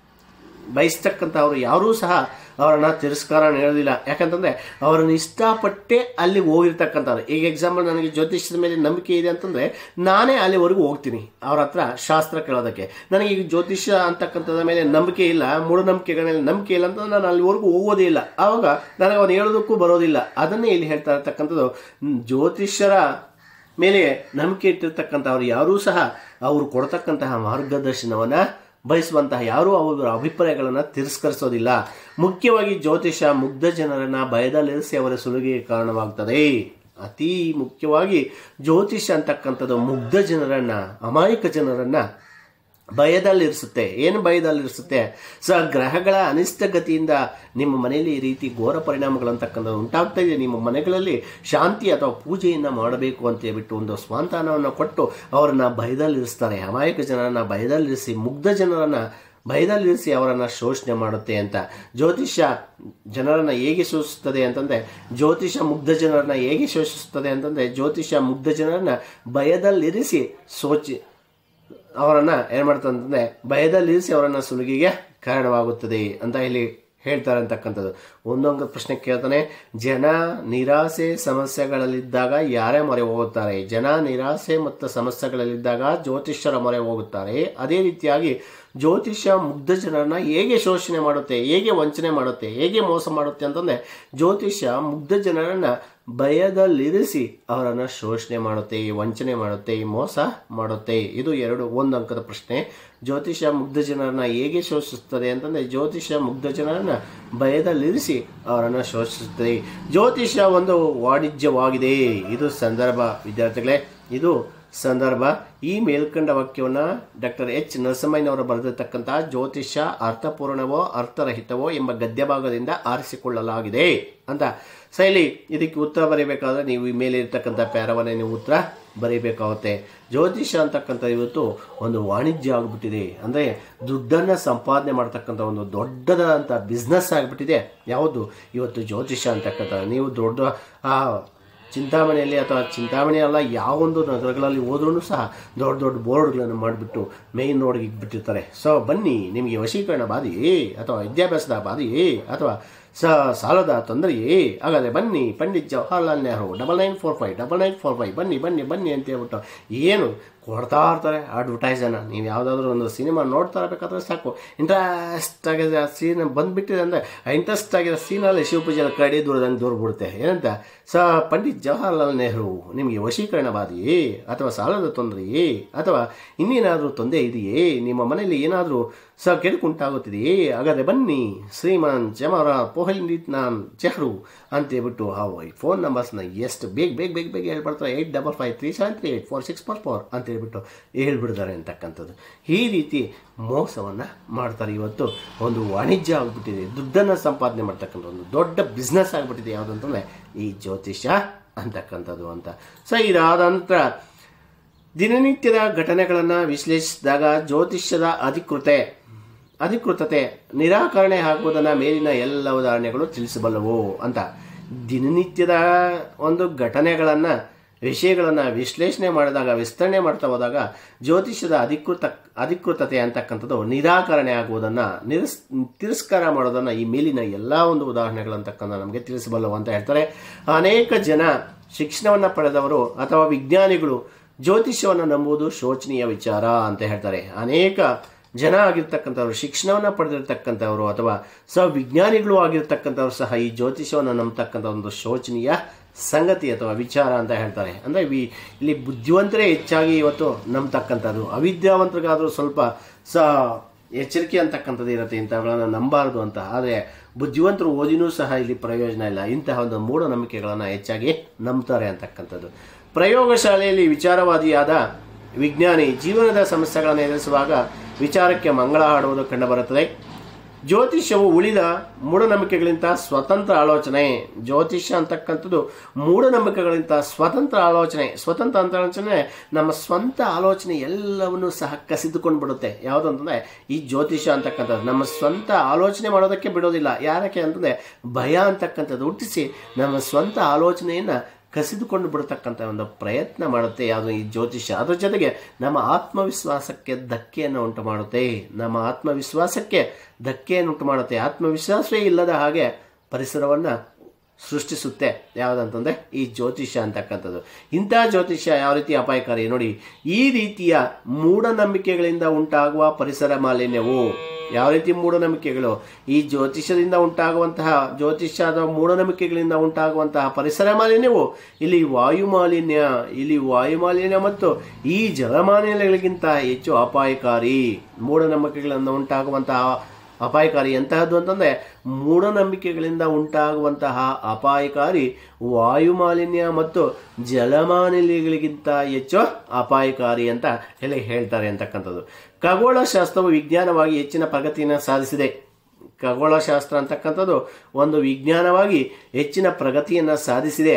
ಬಯಸ್ತಕ್ಕಂಥವ್ರು ಯಾರೂ ಸಹ ಅವರನ್ನ ತಿರಸ್ಕಾರ ನೀಡೋದಿಲ್ಲ ಯಾಕಂತಂದ್ರೆ ಅವರನ್ನು ಇಷ್ಟಪಟ್ಟೆ ಅಲ್ಲಿ ಹೋಗಿರ್ತಕ್ಕಂಥವ್ರು ಈಗ ಎಕ್ಸಾಂಪಲ್ ನನಗೆ ಜ್ಯೋತಿಷ್ಯದ ಮೇಲೆ ನಂಬಿಕೆ ಇದೆ ಅಂತಂದ್ರೆ ನಾನೇ ಅಲ್ಲಿವರೆಗೂ ಹೋಗ್ತೀನಿ ಅವ್ರ ಹತ್ರ ಶಾಸ್ತ್ರ ಕೇಳೋದಕ್ಕೆ ನನಗೆ ಈಗ ಜ್ಯೋತಿಷ್ಯ ಅಂತಕ್ಕಂಥದ್ರ ಮೇಲೆ ನಂಬಿಕೆ ಇಲ್ಲ ಮೂಢನಂಬಿಕೆಗಳ ಮೇಲೆ ನಂಬಿಕೆ ಇಲ್ಲ ಅಂತಂದ್ರೆ ನಾನು ಅಲ್ಲಿವರೆಗೂ ಹೋಗೋದೇ ಇಲ್ಲ ಆವಾಗ ನನಗೆ ಅವನು ಹೇಳೋದಕ್ಕೂ ಬರೋದಿಲ್ಲ ಅದನ್ನೇ ಇಲ್ಲಿ ಹೇಳ್ತಾ ಇರ್ತಕ್ಕಂಥದ್ದು ಜ್ಯೋತಿಷ್ಯರ ಮೇಲೆ ನಂಬಿಕೆ ಇಟ್ಟಿರ್ತಕ್ಕಂಥವ್ರು ಯಾರೂ ಸಹ ಅವರು ಕೊಡ್ತಕ್ಕಂತಹ ಮಾರ್ಗದರ್ಶನವನ್ನು ಬಯಸುವಂತಹ ಯಾರೂ ಅವರ ಅಭಿಪ್ರಾಯಗಳನ್ನು ತಿರಸ್ಕರಿಸೋದಿಲ್ಲ ಮುಖ್ಯವಾಗಿ ಜ್ಯೋತಿಷ ಮುಗ್ಧ ಜನರನ್ನ ಭಯದಲ್ಲಿರಿಸಿ ಅವರ ಸುಲಿಗೆಗೆ ಕಾರಣವಾಗ್ತದೆ ಅತಿ ಮುಖ್ಯವಾಗಿ ಜ್ಯೋತಿಷ ಅಂತಕ್ಕಂಥದ್ದು ಮುಗ್ಧ ಜನರನ್ನ ಅಮಾಯಕ ಜನರನ್ನ ಭಯದಲ್ಲಿರಿಸುತ್ತೆ ಏನು ಭಯದಲ್ಲಿರಿಸುತ್ತೆ ಸ ಗ್ರಹಗಳ ಅನಿಷ್ಟ ಗತಿಯಿಂದ ನಿಮ್ಮ ಮನೆಯಲ್ಲಿ ಈ ರೀತಿ ಘೋರ ಪರಿಣಾಮಗಳು ಅಂತಕ್ಕಂಥದ್ದು ಉಂಟಾಗ್ತಾ ಇದೆ ನಿಮ್ಮ ಮನೆಗಳಲ್ಲಿ ಶಾಂತಿ ಅಥವಾ ಪೂಜೆಯನ್ನು ಮಾಡಬೇಕು ಅಂತ ಹೇಳ್ಬಿಟ್ಟು ಒಂದು ಸ್ವಾಂತಾನವನ್ನು ಕೊಟ್ಟು ಅವರನ್ನ ಭಯದಲ್ಲಿರಿಸ್ತಾರೆ ಅಮಾಯಕ ಜನರನ್ನ ಭಯದಲ್ಲಿರಿಸಿ ಮುಗ್ಧ ಜನರನ್ನ ಭಯದಲ್ಲಿರಿಸಿ ಅವರನ್ನು ಶೋಷಣೆ ಮಾಡುತ್ತೆ ಅಂತ ಜ್ಯೋತಿಷ್ಯ ಜನರನ್ನ ಹೇಗೆ ಶೋಷಿಸ್ತದೆ ಅಂತಂದ್ರೆ ಜ್ಯೋತಿಷ ಮುಗ್ಧ ಜನರನ್ನ ಹೇಗೆ ಶೋಷಿಸ್ತದೆ ಅಂತಂದ್ರೆ ಜ್ಯೋತಿಷ ಮುಗ್ಧ ಜನರನ್ನ ಭಯದಲ್ಲಿರಿಸಿ ಸೋಚಿ ಅವರನ್ನ ಏನ್ ಮಾಡ್ತಾರೆ ಅಂತಂದ್ರೆ ಭಯದಲ್ಲಿರಿಸಿ ಅವರನ್ನ ಸುಲಿಗೆಗೆ ಕಾರಣವಾಗುತ್ತದೆ ಅಂತ ಇಲ್ಲಿ ಹೇಳ್ತಾರೆ ಅಂತಕ್ಕಂಥದ್ದು ಒಂದೊಂದು ಪ್ರಶ್ನೆ ಕೇಳ್ತಾನೆ ಜನ ನಿರಾಸೆ ಸಮಸ್ಯೆಗಳಲ್ಲಿದ್ದಾಗ ಯಾರೇ ಮೊರೆ ಹೋಗುತ್ತಾರೆ ಜನ ನಿರಾಸೆ ಮತ್ತು ಸಮಸ್ಯೆಗಳಲ್ಲಿದ್ದಾಗ ಜ್ಯೋತಿಷ್ಯರ ಮೊರೆ ಹೋಗುತ್ತಾರೆ ಅದೇ ರೀತಿಯಾಗಿ ಜ್ಯೋತಿಷ್ಯ ಮುಗ್ಧ ಜನರನ್ನ ಹೇಗೆ ಶೋಷಣೆ ಮಾಡುತ್ತೆ ಹೇಗೆ ವಂಚನೆ ಮಾಡುತ್ತೆ ಹೇಗೆ ಮೋಸ ಮಾಡುತ್ತೆ ಅಂತಂದ್ರೆ ಜ್ಯೋತಿಷ್ಯ ಮುಗ್ಧ ಜನರನ್ನ ಭಯದಲ್ಲಿರಿಸಿ ಅವರನ್ನು ಶೋಷಣೆ ಮಾಡುತ್ತೆ ಈ ವಂಚನೆ ಮಾಡುತ್ತೆ ಈ ಮೋಸ ಮಾಡುತ್ತೆ ಇದು ಎರಡು ಒಂದು ಅಂಕದ ಪ್ರಶ್ನೆ ಜ್ಯೋತಿಷ ಮುಗ್ಧ ಜನರನ್ನ ಹೇಗೆ ಶೋಷಿಸುತ್ತದೆ ಅಂತಂದ್ರೆ ಜ್ಯೋತಿಷ ಮುಗ್ಧ ಜನರನ್ನ ಭಯದಲ್ಲಿರಿಸಿ ಅವರನ್ನು ಶೋಷಿಸುತ್ತದೆ ಜ್ಯೋತಿಷ ಒಂದು ವಾಣಿಜ್ಯವಾಗಿದೆ ಇದು ಸಂದರ್ಭ ವಿದ್ಯಾರ್ಥಿಗಳೇ ಇದು ಸಂದರ್ಭ ಈ ಮೇಲ್ಕಂಡ ವಾಕ್ಯವನ್ನ ಡಾಕ್ಟರ್ ಎಚ್ ನರಸಮ್ಮಯ್ಯನವರು ಬರೆದಿರ್ತಕ್ಕಂತಹ ಜ್ಯೋತಿಷ್ಯ ಅರ್ಥಪೂರ್ಣವೋ ಅರ್ಥರಹಿತವೋ ಎಂಬ ಗದ್ಯ ಭಾಗದಿಂದ ಆರಿಸಿಕೊಳ್ಳಲಾಗಿದೆ ಅಂತ ಶೈಲಿ ಇದಕ್ಕೆ ಉತ್ತರ ಬರೀಬೇಕಾದ್ರೆ ನೀವು ಈ ಮೇಲೆ ಇರ್ತಕ್ಕಂಥ ಪ್ಯಾರವನ್ನೇ ನೀವು ಉತ್ತರ ಬರೀಬೇಕಾಗುತ್ತೆ ಜ್ಯೋತಿಷ್ಯ ಅಂತಕ್ಕಂಥ ಇವತ್ತು ಒಂದು ವಾಣಿಜ್ಯ ಆಗಿಬಿಟ್ಟಿದೆ ಅಂದರೆ ದುಡ್ಡನ್ನು ಸಂಪಾದನೆ ಮಾಡ್ತಕ್ಕಂಥ ಒಂದು ದೊಡ್ಡದಾದಂಥ ಬಿಸ್ನೆಸ್ ಆಗಿಬಿಟ್ಟಿದೆ ಯಾವುದು ಇವತ್ತು ಜ್ಯೋತಿಷ್ಯ ಅಂತಕ್ಕಂಥ ನೀವು ದೊಡ್ಡ ಆ ಚಿಂತಾಮಣಿಯಲ್ಲಿ ಅಥವಾ ಚಿಂತಾಮಣಿ ಅಲ್ಲ ಯಾವೊಂದು ನಗರಗಳಲ್ಲಿ ಹೋದ್ರೂ ಸಹ ದೊಡ್ಡ ದೊಡ್ಡ ಬೋರ್ಡ್ಗಳನ್ನು ಮಾಡಿಬಿಟ್ಟು ಮೇಯ್ನ್ ರೋಡ್ಗೆ ಇಟ್ಬಿಟ್ಟಿರ್ತಾರೆ ಸೊ ಬನ್ನಿ ನಿಮಗೆ ವಶೀಕರಣ ಬಾಧಿಯೇ ಅಥವಾ ವಿದ್ಯಾಭ್ಯಾಸದ ಬಾಧಿಯೇ ಅಥವಾ ಸ ಸಾಲದ ತೊಂದರೆಯೇ ಹಾಗಾದರೆ ಬನ್ನಿ Pandit Jawaharlal Nehru double nine four five double nine four five ಬನ್ನಿ ಬನ್ನಿ ಬನ್ನಿ ಅಂತ ಹೇಳ್ಬಿಟ್ಟು ಏನು ಕೊಡ್ತಾ ಇರ್ತಾರೆ ಅಡ್ವರ್ಟೈಸನ್ನು ನೀವು ಯಾವುದಾದ್ರೂ ಒಂದು ಸಿನಿಮಾ ನೋಡ್ತಾ ಇರಬೇಕಾದ್ರೆ ಸಾಕು ಇಂಟ್ರೆಸ್ಟ್ ಆಗಿದೆ ಸೀನ್ ಬಂದುಬಿಟ್ಟಿದೆ ಅಂದರೆ ಆ ಇಂಟ್ರೆಸ್ಟ್ ಆಗಿರೋ ಸೀನಲ್ಲಿ ಶಿವಪೂಜೆಯ ಕಡೆ ದೂರದಂಗೆ ದೂರ ಬಿಡುತ್ತೆ ಏನಂತ ಸ ಪಂಡಿತ್ ಜವಾಹರ್ಲಾಲ್ ನೆಹರು ನಿಮಗೆ ವಶೀಕರಣ ಬಾಧಿಯೇ ಅಥವಾ ಸಾಲದ ತೊಂದರೆಯೇ ಅಥವಾ ಇನ್ನೇನಾದರೂ ತೊಂದರೆ ಇದೆಯೇ ನಿಮ್ಮ ಮನೆಯಲ್ಲಿ ಏನಾದರೂ ಸ ಕೆಡುಕುಂಟಾಗುತ್ತಿದೆಯೇ ಹಾಗಾದರೆ ಬನ್ನಿ ಶ್ರೀಮಾನ್ ಜಮರ ಪೋಹಲಿತ್ ನಾನ್ ಚೆಹ್ರು ಅಂತ ಹೇಳ್ಬಿಟ್ಟು ಆ ಫೋನ್ ನಂಬರ್ಸ್ನ ಎಷ್ಟು ಬೇಗ ಬೇಗ ಬೇಗ ಬೇಗ ಹೇಳ್ಬಿಡ್ತಾರೆ eight double five three seven three eight four six four four ಅಂತ ಹೇಳ್ಬಿಟ್ಟು ಹೇಳ್ಬಿಡ್ತಾರೆ ಅಂತಕ್ಕಂಥದ್ದು ಈ ರೀತಿ ಮೋಸವನ್ನು ಮಾಡ್ತಾರೆ ಇವತ್ತು ಒಂದು ವಾಣಿಜ್ಯ ಆಗಿಬಿಟ್ಟಿದೆ ದುಡ್ಡನ್ನು ಸಂಪಾದನೆ ಮಾಡ್ತಕ್ಕಂಥ ಒಂದು ದೊಡ್ಡ ಬಿಸ್ನೆಸ್ ಆಗಿಬಿಟ್ಟಿದೆ ಯಾವುದಂತಂದರೆ ಈ ಜ್ಯೋತಿಷ್ಯ ಅಂತಕ್ಕಂಥದ್ದು ಅಂತ ಸೊ ಇದಾದ ನಂತರ ದಿನನಿತ್ಯದ ಘಟನೆಗಳನ್ನು ವಿಶ್ಲೇಷಿಸಿದಾಗ ಜ್ಯೋತಿಷ್ಯದ ಅಧಿಕೃತೆ ಅಧಿಕೃತತೆ ನಿರಾಕರಣೆ ಆಗುವುದನ್ನು ಮೇಲಿನ ಎಲ್ಲ ಉದಾಹರಣೆಗಳು ತಿಳಿಸಬಲ್ಲವು ಅಂತ ದಿನನಿತ್ಯದ ಒಂದು ಘಟನೆಗಳನ್ನು ವಿಷಯಗಳನ್ನು ವಿಶ್ಲೇಷಣೆ ಮಾಡಿದಾಗ ವಿಸ್ತರಣೆ ಮಾಡ್ತಾ ಹೋದಾಗ ಜ್ಯೋತಿಷ್ಯದ ಅಧಿಕೃತ ಅಧಿಕೃತತೆ ಅಂತಕ್ಕಂಥದ್ದು ನಿರಾಕರಣೆ ಆಗುವುದನ್ನು ನಿರಸ್ ತಿರಸ್ಕಾರ ಮಾಡೋದನ್ನು ಈ ಮೇಲಿನ ಎಲ್ಲ ಒಂದು ಉದಾಹರಣೆಗಳಂತಕ್ಕಂಥ ನಮಗೆ ತಿಳಿಸಬಲ್ಲವು ಅಂತ ಹೇಳ್ತಾರೆ ಅನೇಕ ಜನ ಶಿಕ್ಷಣವನ್ನು ಪಡೆದವರು ಅಥವಾ ವಿಜ್ಞಾನಿಗಳು ಜ್ಯೋತಿಷ್ಯವನ್ನು ನಂಬುವುದು ಶೋಚನೀಯ ವಿಚಾರ ಅಂತ ಹೇಳ್ತಾರೆ ಅನೇಕ ಜನ ಆಗಿರ್ತಕ್ಕಂಥವ್ರು ಶಿಕ್ಷಣವನ್ನು ಪಡೆದಿರ್ತಕ್ಕಂಥವ್ರು ಅಥವಾ ಸ ವಿಜ್ಞಾನಿಗಳು ಆಗಿರ್ತಕ್ಕಂಥವ್ರು ಸಹ ಈ ಜ್ಯೋತಿಷ್ಯವನ್ನು ನಂಬತಕ್ಕಂಥ ಒಂದು ಶೋಚನೀಯ ಸಂಗತಿ ಅಥವಾ ವಿಚಾರ ಅಂತ ಹೇಳ್ತಾರೆ ಅಂದರೆ ವಿ ಇಲ್ಲಿ ಬುದ್ಧಿವಂತರೇ ಹೆಚ್ಚಾಗಿ ಇವತ್ತು ನಂಬತಕ್ಕಂಥದ್ದು ಅವಿದ್ಯಾವಂತರಿಗಾದರೂ ಸ್ವಲ್ಪ ಸ ಎಚ್ಚರಿಕೆ ಅಂತಕ್ಕಂಥದ್ದು ಇರುತ್ತೆ ಇಂಥವುಗಳನ್ನು ನಂಬಾರದು ಅಂತ ಆದರೆ ಬುದ್ಧಿವಂತರು ಓದಿನೂ ಸಹ ಇಲ್ಲಿ ಪ್ರಯೋಜನ ಇಲ್ಲ ಇಂತಹ ಒಂದು ಮೂಢನಂಬಿಕೆಗಳನ್ನು ಹೆಚ್ಚಾಗಿ ನಂಬ್ತಾರೆ ಅಂತಕ್ಕಂಥದ್ದು ಪ್ರಯೋಗಶಾಲೆಯಲ್ಲಿ ವಿಚಾರವಾದಿಯಾದ ವಿಜ್ಞಾನಿ ಜೀವನದ ಸಮಸ್ಯೆಗಳನ್ನು ಎದುರಿಸುವಾಗ ವಿಚಾರಕ್ಕೆ ಮಂಗಳ ಹಾಡುವುದು ಕಂಡುಬರುತ್ತದೆ ಜ್ಯೋತಿಷ್ಯವು ಉಳಿದ ಮೂಢನಂಬಿಕೆಗಳಿಂದ ಸ್ವತಂತ್ರ ಆಲೋಚನೆ ಜ್ಯೋತಿಷ್ಯ ಅಂತಕ್ಕಂಥದ್ದು ಮೂಢನಂಬಿಕೆಗಳಿಂದ ಸ್ವತಂತ್ರ ಆಲೋಚನೆ ಸ್ವತಂತ್ರ ಅಂತ ಆಲೋಚನೆ ನಮ್ಮ ಸ್ವಂತ ಆಲೋಚನೆ ಎಲ್ಲವನ್ನೂ ಸಹ ಕಸಿದುಕೊಂಡು ಬಿಡುತ್ತೆ ಯಾವುದಂತಂದ್ರೆ ಈ ಜ್ಯೋತಿಷ್ಯ ಅಂತಕ್ಕಂಥದ್ದು ನಮ್ಮ ಸ್ವಂತ ಆಲೋಚನೆ ಮಾಡೋದಕ್ಕೆ ಬಿಡೋದಿಲ್ಲ ಯಾರಕ್ಕೆ ಅಂತಂದ್ರೆ ಭಯ ಅಂತಕ್ಕಂಥದ್ದು ಹುಟ್ಟಿಸಿ ನಮ್ಮ ಸ್ವಂತ ಆಲೋಚನೆಯನ್ನು ಕಸಿದುಕೊಂಡು ಬಿಡತಕ್ಕಂಥ ಒಂದು ಪ್ರಯತ್ನ ಮಾಡುತ್ತೆ ಯಾವುದು ಈ ಜ್ಯೋತಿಷ್ಯ ಅದ್ರ ಜೊತೆಗೆ ನಮ್ಮ ಆತ್ಮವಿಶ್ವಾಸಕ್ಕೆ ಧಕ್ಕೆಯನ್ನು ಉಂಟು ಮಾಡುತ್ತೆ ನಮ್ಮ ಆತ್ಮವಿಶ್ವಾಸಕ್ಕೆ ಧಕ್ಕೆಯನ್ನು ಉಂಟು ಮಾಡುತ್ತೆ ಆತ್ಮವಿಶ್ವಾಸವೇ ಇಲ್ಲದ ಹಾಗೆ ಪರಿಸರವನ್ನು ಸೃಷ್ಟಿಸುತ್ತೆ ಯಾವುದಂತಂದರೆ ಈ ಜ್ಯೋತಿಷ್ಯ ಅಂತಕ್ಕಂಥದ್ದು ಇಂಥ ಜ್ಯೋತಿಷ್ಯ ಯಾವ ರೀತಿ ಅಪಾಯಕಾರಿ ನೋಡಿ ಈ ರೀತಿಯ ಮೂಢನಂಬಿಕೆಗಳಿಂದ ಉಂಟಾಗುವ ಪರಿಸರ ಮಾಲಿನ್ಯವು ಯಾವ ರೀತಿ ಮೂಢನಂಬಿಕೆಗಳು ಈ ಜ್ಯೋತಿಷ್ಯದಿಂದ ಉಂಟಾಗುವಂತಹ ಜ್ಯೋತಿಷ್ಯ ಅಥವಾ ಮೂಢನಂಬಿಕೆಗಳಿಂದ ಉಂಟಾಗುವಂತಹ ಪರಿಸರ ಮಾಲಿನ್ಯವು ಇಲ್ಲಿ ವಾಯು ಮಾಲಿನ್ಯ ಇಲ್ಲಿ ವಾಯು ಮಾಲಿನ್ಯ ಮತ್ತು ಈ ಜಲ ಮಾಲಿನ್ಯಗಳಿಗಿಂತ ಹೆಚ್ಚು ಅಪಾಯಕಾರಿ ಮೂಢನಂಬಿಕೆಗಳಿಂದ ಉಂಟಾಗುವಂತಹ ಅಪಾಯಕಾರಿ ಎಂತಹದ್ದು ಅಂತಂದ್ರೆ ಮೂಢನಂಬಿಕೆಗಳಿಂದ ಉಂಟಾಗುವಂತಹ ಅಪಾಯಕಾರಿ ವಾಯು ಮಾಲಿನ್ಯ ಮತ್ತು ಜಲಮಾಲಿನ್ಯಗಳಿಗಿಂತ ಹೆಚ್ಚು ಅಪಾಯಕಾರಿ ಅಂತ ಹೇಳಿ ಹೇಳ್ತಾರೆ ಅಂತಕ್ಕಂಥದ್ದು ಖಗೋಳಶಾಸ್ತ್ರವು ವಿಜ್ಞಾನವಾಗಿ ಹೆಚ್ಚಿನ ಪ್ರಗತಿಯನ್ನು ಸಾಧಿಸಿದೆ ಖಗೋಳಶಾಸ್ತ್ರ ಅಂತಕ್ಕಂಥದ್ದು ಒಂದು ವಿಜ್ಞಾನವಾಗಿ ಹೆಚ್ಚಿನ ಪ್ರಗತಿಯನ್ನು ಸಾಧಿಸಿದೆ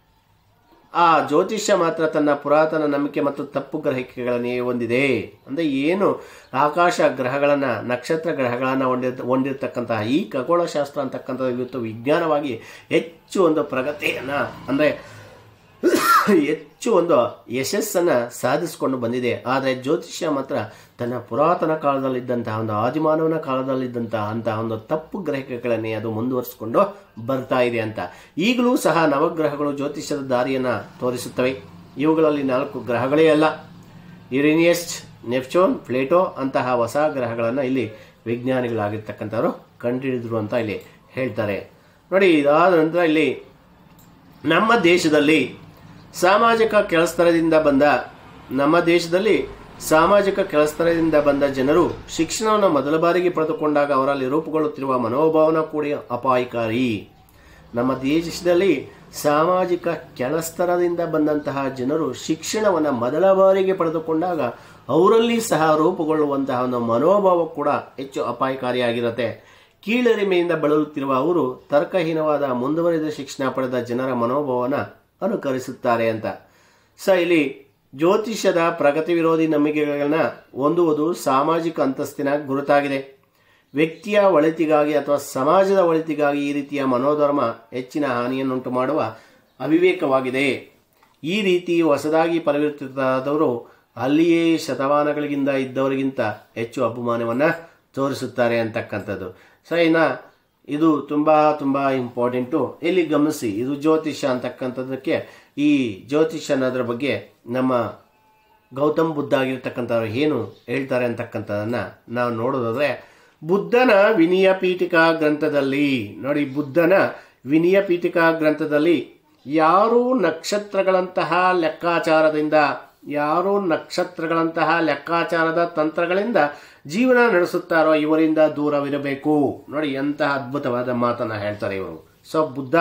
ಆ ಜ್ಯೋತಿಷ್ಯ ಮಾತ್ರ ತನ್ನ ಪುರಾತನ ನಂಬಿಕೆ ಮತ್ತು ತಪ್ಪು ಗ್ರಹಿಕೆಗಳನ್ನೇ ಹೊಂದಿದೆ ಅಂದರೆ ಏನು ಆಕಾಶ ಗ್ರಹಗಳನ್ನು ನಕ್ಷತ್ರ ಗ್ರಹಗಳನ್ನು ಹೊಂದಿರ್ ಹೊಂದಿರತಕ್ಕಂತಹ ಈ ಖಗೋಳಶಾಸ್ತ್ರ ಅಂತಕ್ಕಂಥದ್ದು ಇವತ್ತು ವಿಜ್ಞಾನವಾಗಿ ಹೆಚ್ಚು ಒಂದು ಪ್ರಗತಿಯನ್ನು ಅಂದರೆ ಹೆಚ್ಚು ಒಂದು ಯಶಸ್ಸನ್ನು ಸಾಧಿಸಿಕೊಂಡು ಬಂದಿದೆ ಆದರೆ ಜ್ಯೋತಿಷ್ಯ ಮಾತ್ರ ತನ್ನ ಪುರಾತನ ಕಾಲದಲ್ಲಿದ್ದಂತಹ ಒಂದು ಆದಿಮಾನವನ ಕಾಲದಲ್ಲಿದ್ದಂತಹ ಅಂತಹ ಒಂದು ತಪ್ಪು ಗ್ರಹಿಕೆಗಳನ್ನೇ ಅದು ಮುಂದುವರಿಸಿಕೊಂಡು ಬರ್ತಾ ಇದೆ ಅಂತ ಈಗಲೂ ಸಹ ನವಗ್ರಹಗಳು ಜ್ಯೋತಿಷ್ಯದ ದಾರಿಯನ್ನು ತೋರಿಸುತ್ತವೆ ಇವುಗಳಲ್ಲಿ ನಾಲ್ಕು ಗ್ರಹಗಳೇ ಅಲ್ಲ ಯುರೇನಿಯಸ್ ನೆಪ್ಚೂನ್ ಪ್ಲೇಟೋ ಅಂತಹ ಹೊಸ ಗ್ರಹಗಳನ್ನು ಇಲ್ಲಿ ವಿಜ್ಞಾನಿಗಳಾಗಿರ್ತಕ್ಕಂಥವ್ರು ಕಂಡುಹಿಡಿದ್ರು ಅಂತ ಇಲ್ಲಿ ಹೇಳ್ತಾರೆ ನೋಡಿ ಇದಾದ ನಂತರ ಇಲ್ಲಿ ನಮ್ಮ ದೇಶದಲ್ಲಿ ಸಾಮಾಜಿಕ ಕೆಳಸ್ತರದಿಂದ ಬಂದ ನಮ್ಮ ದೇಶದಲ್ಲಿ ಸಾಮಾಜಿಕ ಕೆಳಸ್ತರದಿಂದ ಬಂದ ಜನರು ಶಿಕ್ಷಣವನ್ನು ಮೊದಲ ಬಾರಿಗೆ ಪಡೆದುಕೊಂಡಾಗ ಅವರಲ್ಲಿ ರೂಪುಗೊಳ್ಳುತ್ತಿರುವ ಮನೋಭಾವನ ಕೂಡ ಅಪಾಯಕಾರಿ ನಮ್ಮ ದೇಶದಲ್ಲಿ ಸಾಮಾಜಿಕ ಕೆಳಸ್ತರದಿಂದ ಬಂದಂತಹ ಜನರು ಶಿಕ್ಷಣವನ್ನು ಮೊದಲ ಬಾರಿಗೆ ಪಡೆದುಕೊಂಡಾಗ ಅವರಲ್ಲಿ ಸಹ ರೂಪುಗೊಳ್ಳುವಂತಹ ಒಂದು ಮನೋಭಾವ ಕೂಡ ಹೆಚ್ಚು ಅಪಾಯಕಾರಿಯಾಗಿರುತ್ತೆ ಕೀಳರಿಮೆಯಿಂದ ಬಳಲುತ್ತಿರುವ ಅವರು ತರ್ಕಹೀನವಾದ ಮುಂದುವರಿದ ಶಿಕ್ಷಣ ಪಡೆದ ಜನರ ಮನೋಭಾವನ ಅನುಕರಿಸುತ್ತಾರೆ ಅಂತ ಸ ಇಲ್ಲಿ ಜ್ಯೋತಿಷ್ಯದ ಪ್ರಗತಿ ವಿರೋಧಿ ನಂಬಿಕೆಗಳನ್ನ ಹೊಂದುವುದು ಸಾಮಾಜಿಕ ಅಂತಸ್ತಿನ ಗುರುತಾಗಿದೆ ವ್ಯಕ್ತಿಯ ಒಳಿತಿಗಾಗಿ ಅಥವಾ ಸಮಾಜದ ಒಳಿತಿಗಾಗಿ ಈ ರೀತಿಯ ಮನೋಧರ್ಮ ಹೆಚ್ಚಿನ ಹಾನಿಯನ್ನುಂಟು ಮಾಡುವ ಅವಿವೇಕವಾಗಿದೆ ಈ ರೀತಿ ಹೊಸದಾಗಿ ಪರಿವರ್ತಿತರಾದವರು ಅಲ್ಲಿಯೇ ಶತಮಾನಗಳಿಗಿಂತ ಇದ್ದವರಿಗಿಂತ ಹೆಚ್ಚು ಅಪಮಾನವನ್ನು ತೋರಿಸುತ್ತಾರೆ ಅಂತಕ್ಕಂಥದ್ದು ಸೊ ಇನ್ನು ಇದು ತುಂಬ ತುಂಬ ಇಂಪಾರ್ಟೆಂಟು ಇಲ್ಲಿ ಗಮನಿಸಿ ಇದು ಜ್ಯೋತಿಷ್ಯ ಅಂತಕ್ಕಂಥದ್ದಕ್ಕೆ ಈ ಜ್ಯೋತಿಷ್ಯ ಅನ್ನೋದ್ರ ಬಗ್ಗೆ ನಮ್ಮ ಗೌತಮ್ ಬುದ್ಧ ಆಗಿರ್ತಕ್ಕಂಥವ್ರು ಏನು ಹೇಳ್ತಾರೆ ಅಂತಕ್ಕಂಥದ್ದನ್ನು ನಾವು ನೋಡೋದಾದ್ರೆ ಬುದ್ಧನ ವಿನಯ ಪೀಠಿಕಾ ಗ್ರಂಥದಲ್ಲಿ ನೋಡಿ ಬುದ್ಧನ ವಿನಯ ಪೀಠಿಕಾ ಗ್ರಂಥದಲ್ಲಿ ಯಾರು ನಕ್ಷತ್ರಗಳಂತಹ ಲೆಕ್ಕಾಚಾರದಿಂದ ಯಾರು ನಕ್ಷತ್ರಗಳಂತಹ ಲೆಕ್ಕಾಚಾರದ ತಂತ್ರಗಳಿಂದ ಜೀವನ ನಡೆಸುತ್ತಾರೋ ಇವರಿಂದ ದೂರವಿರಬೇಕು ನೋಡಿ ಎಂತಹ ಅದ್ಭುತವಾದ ಮಾತನ್ನ ಹೇಳ್ತಾರೆ ಇವರು ಸೊ ಬುದ್ಧ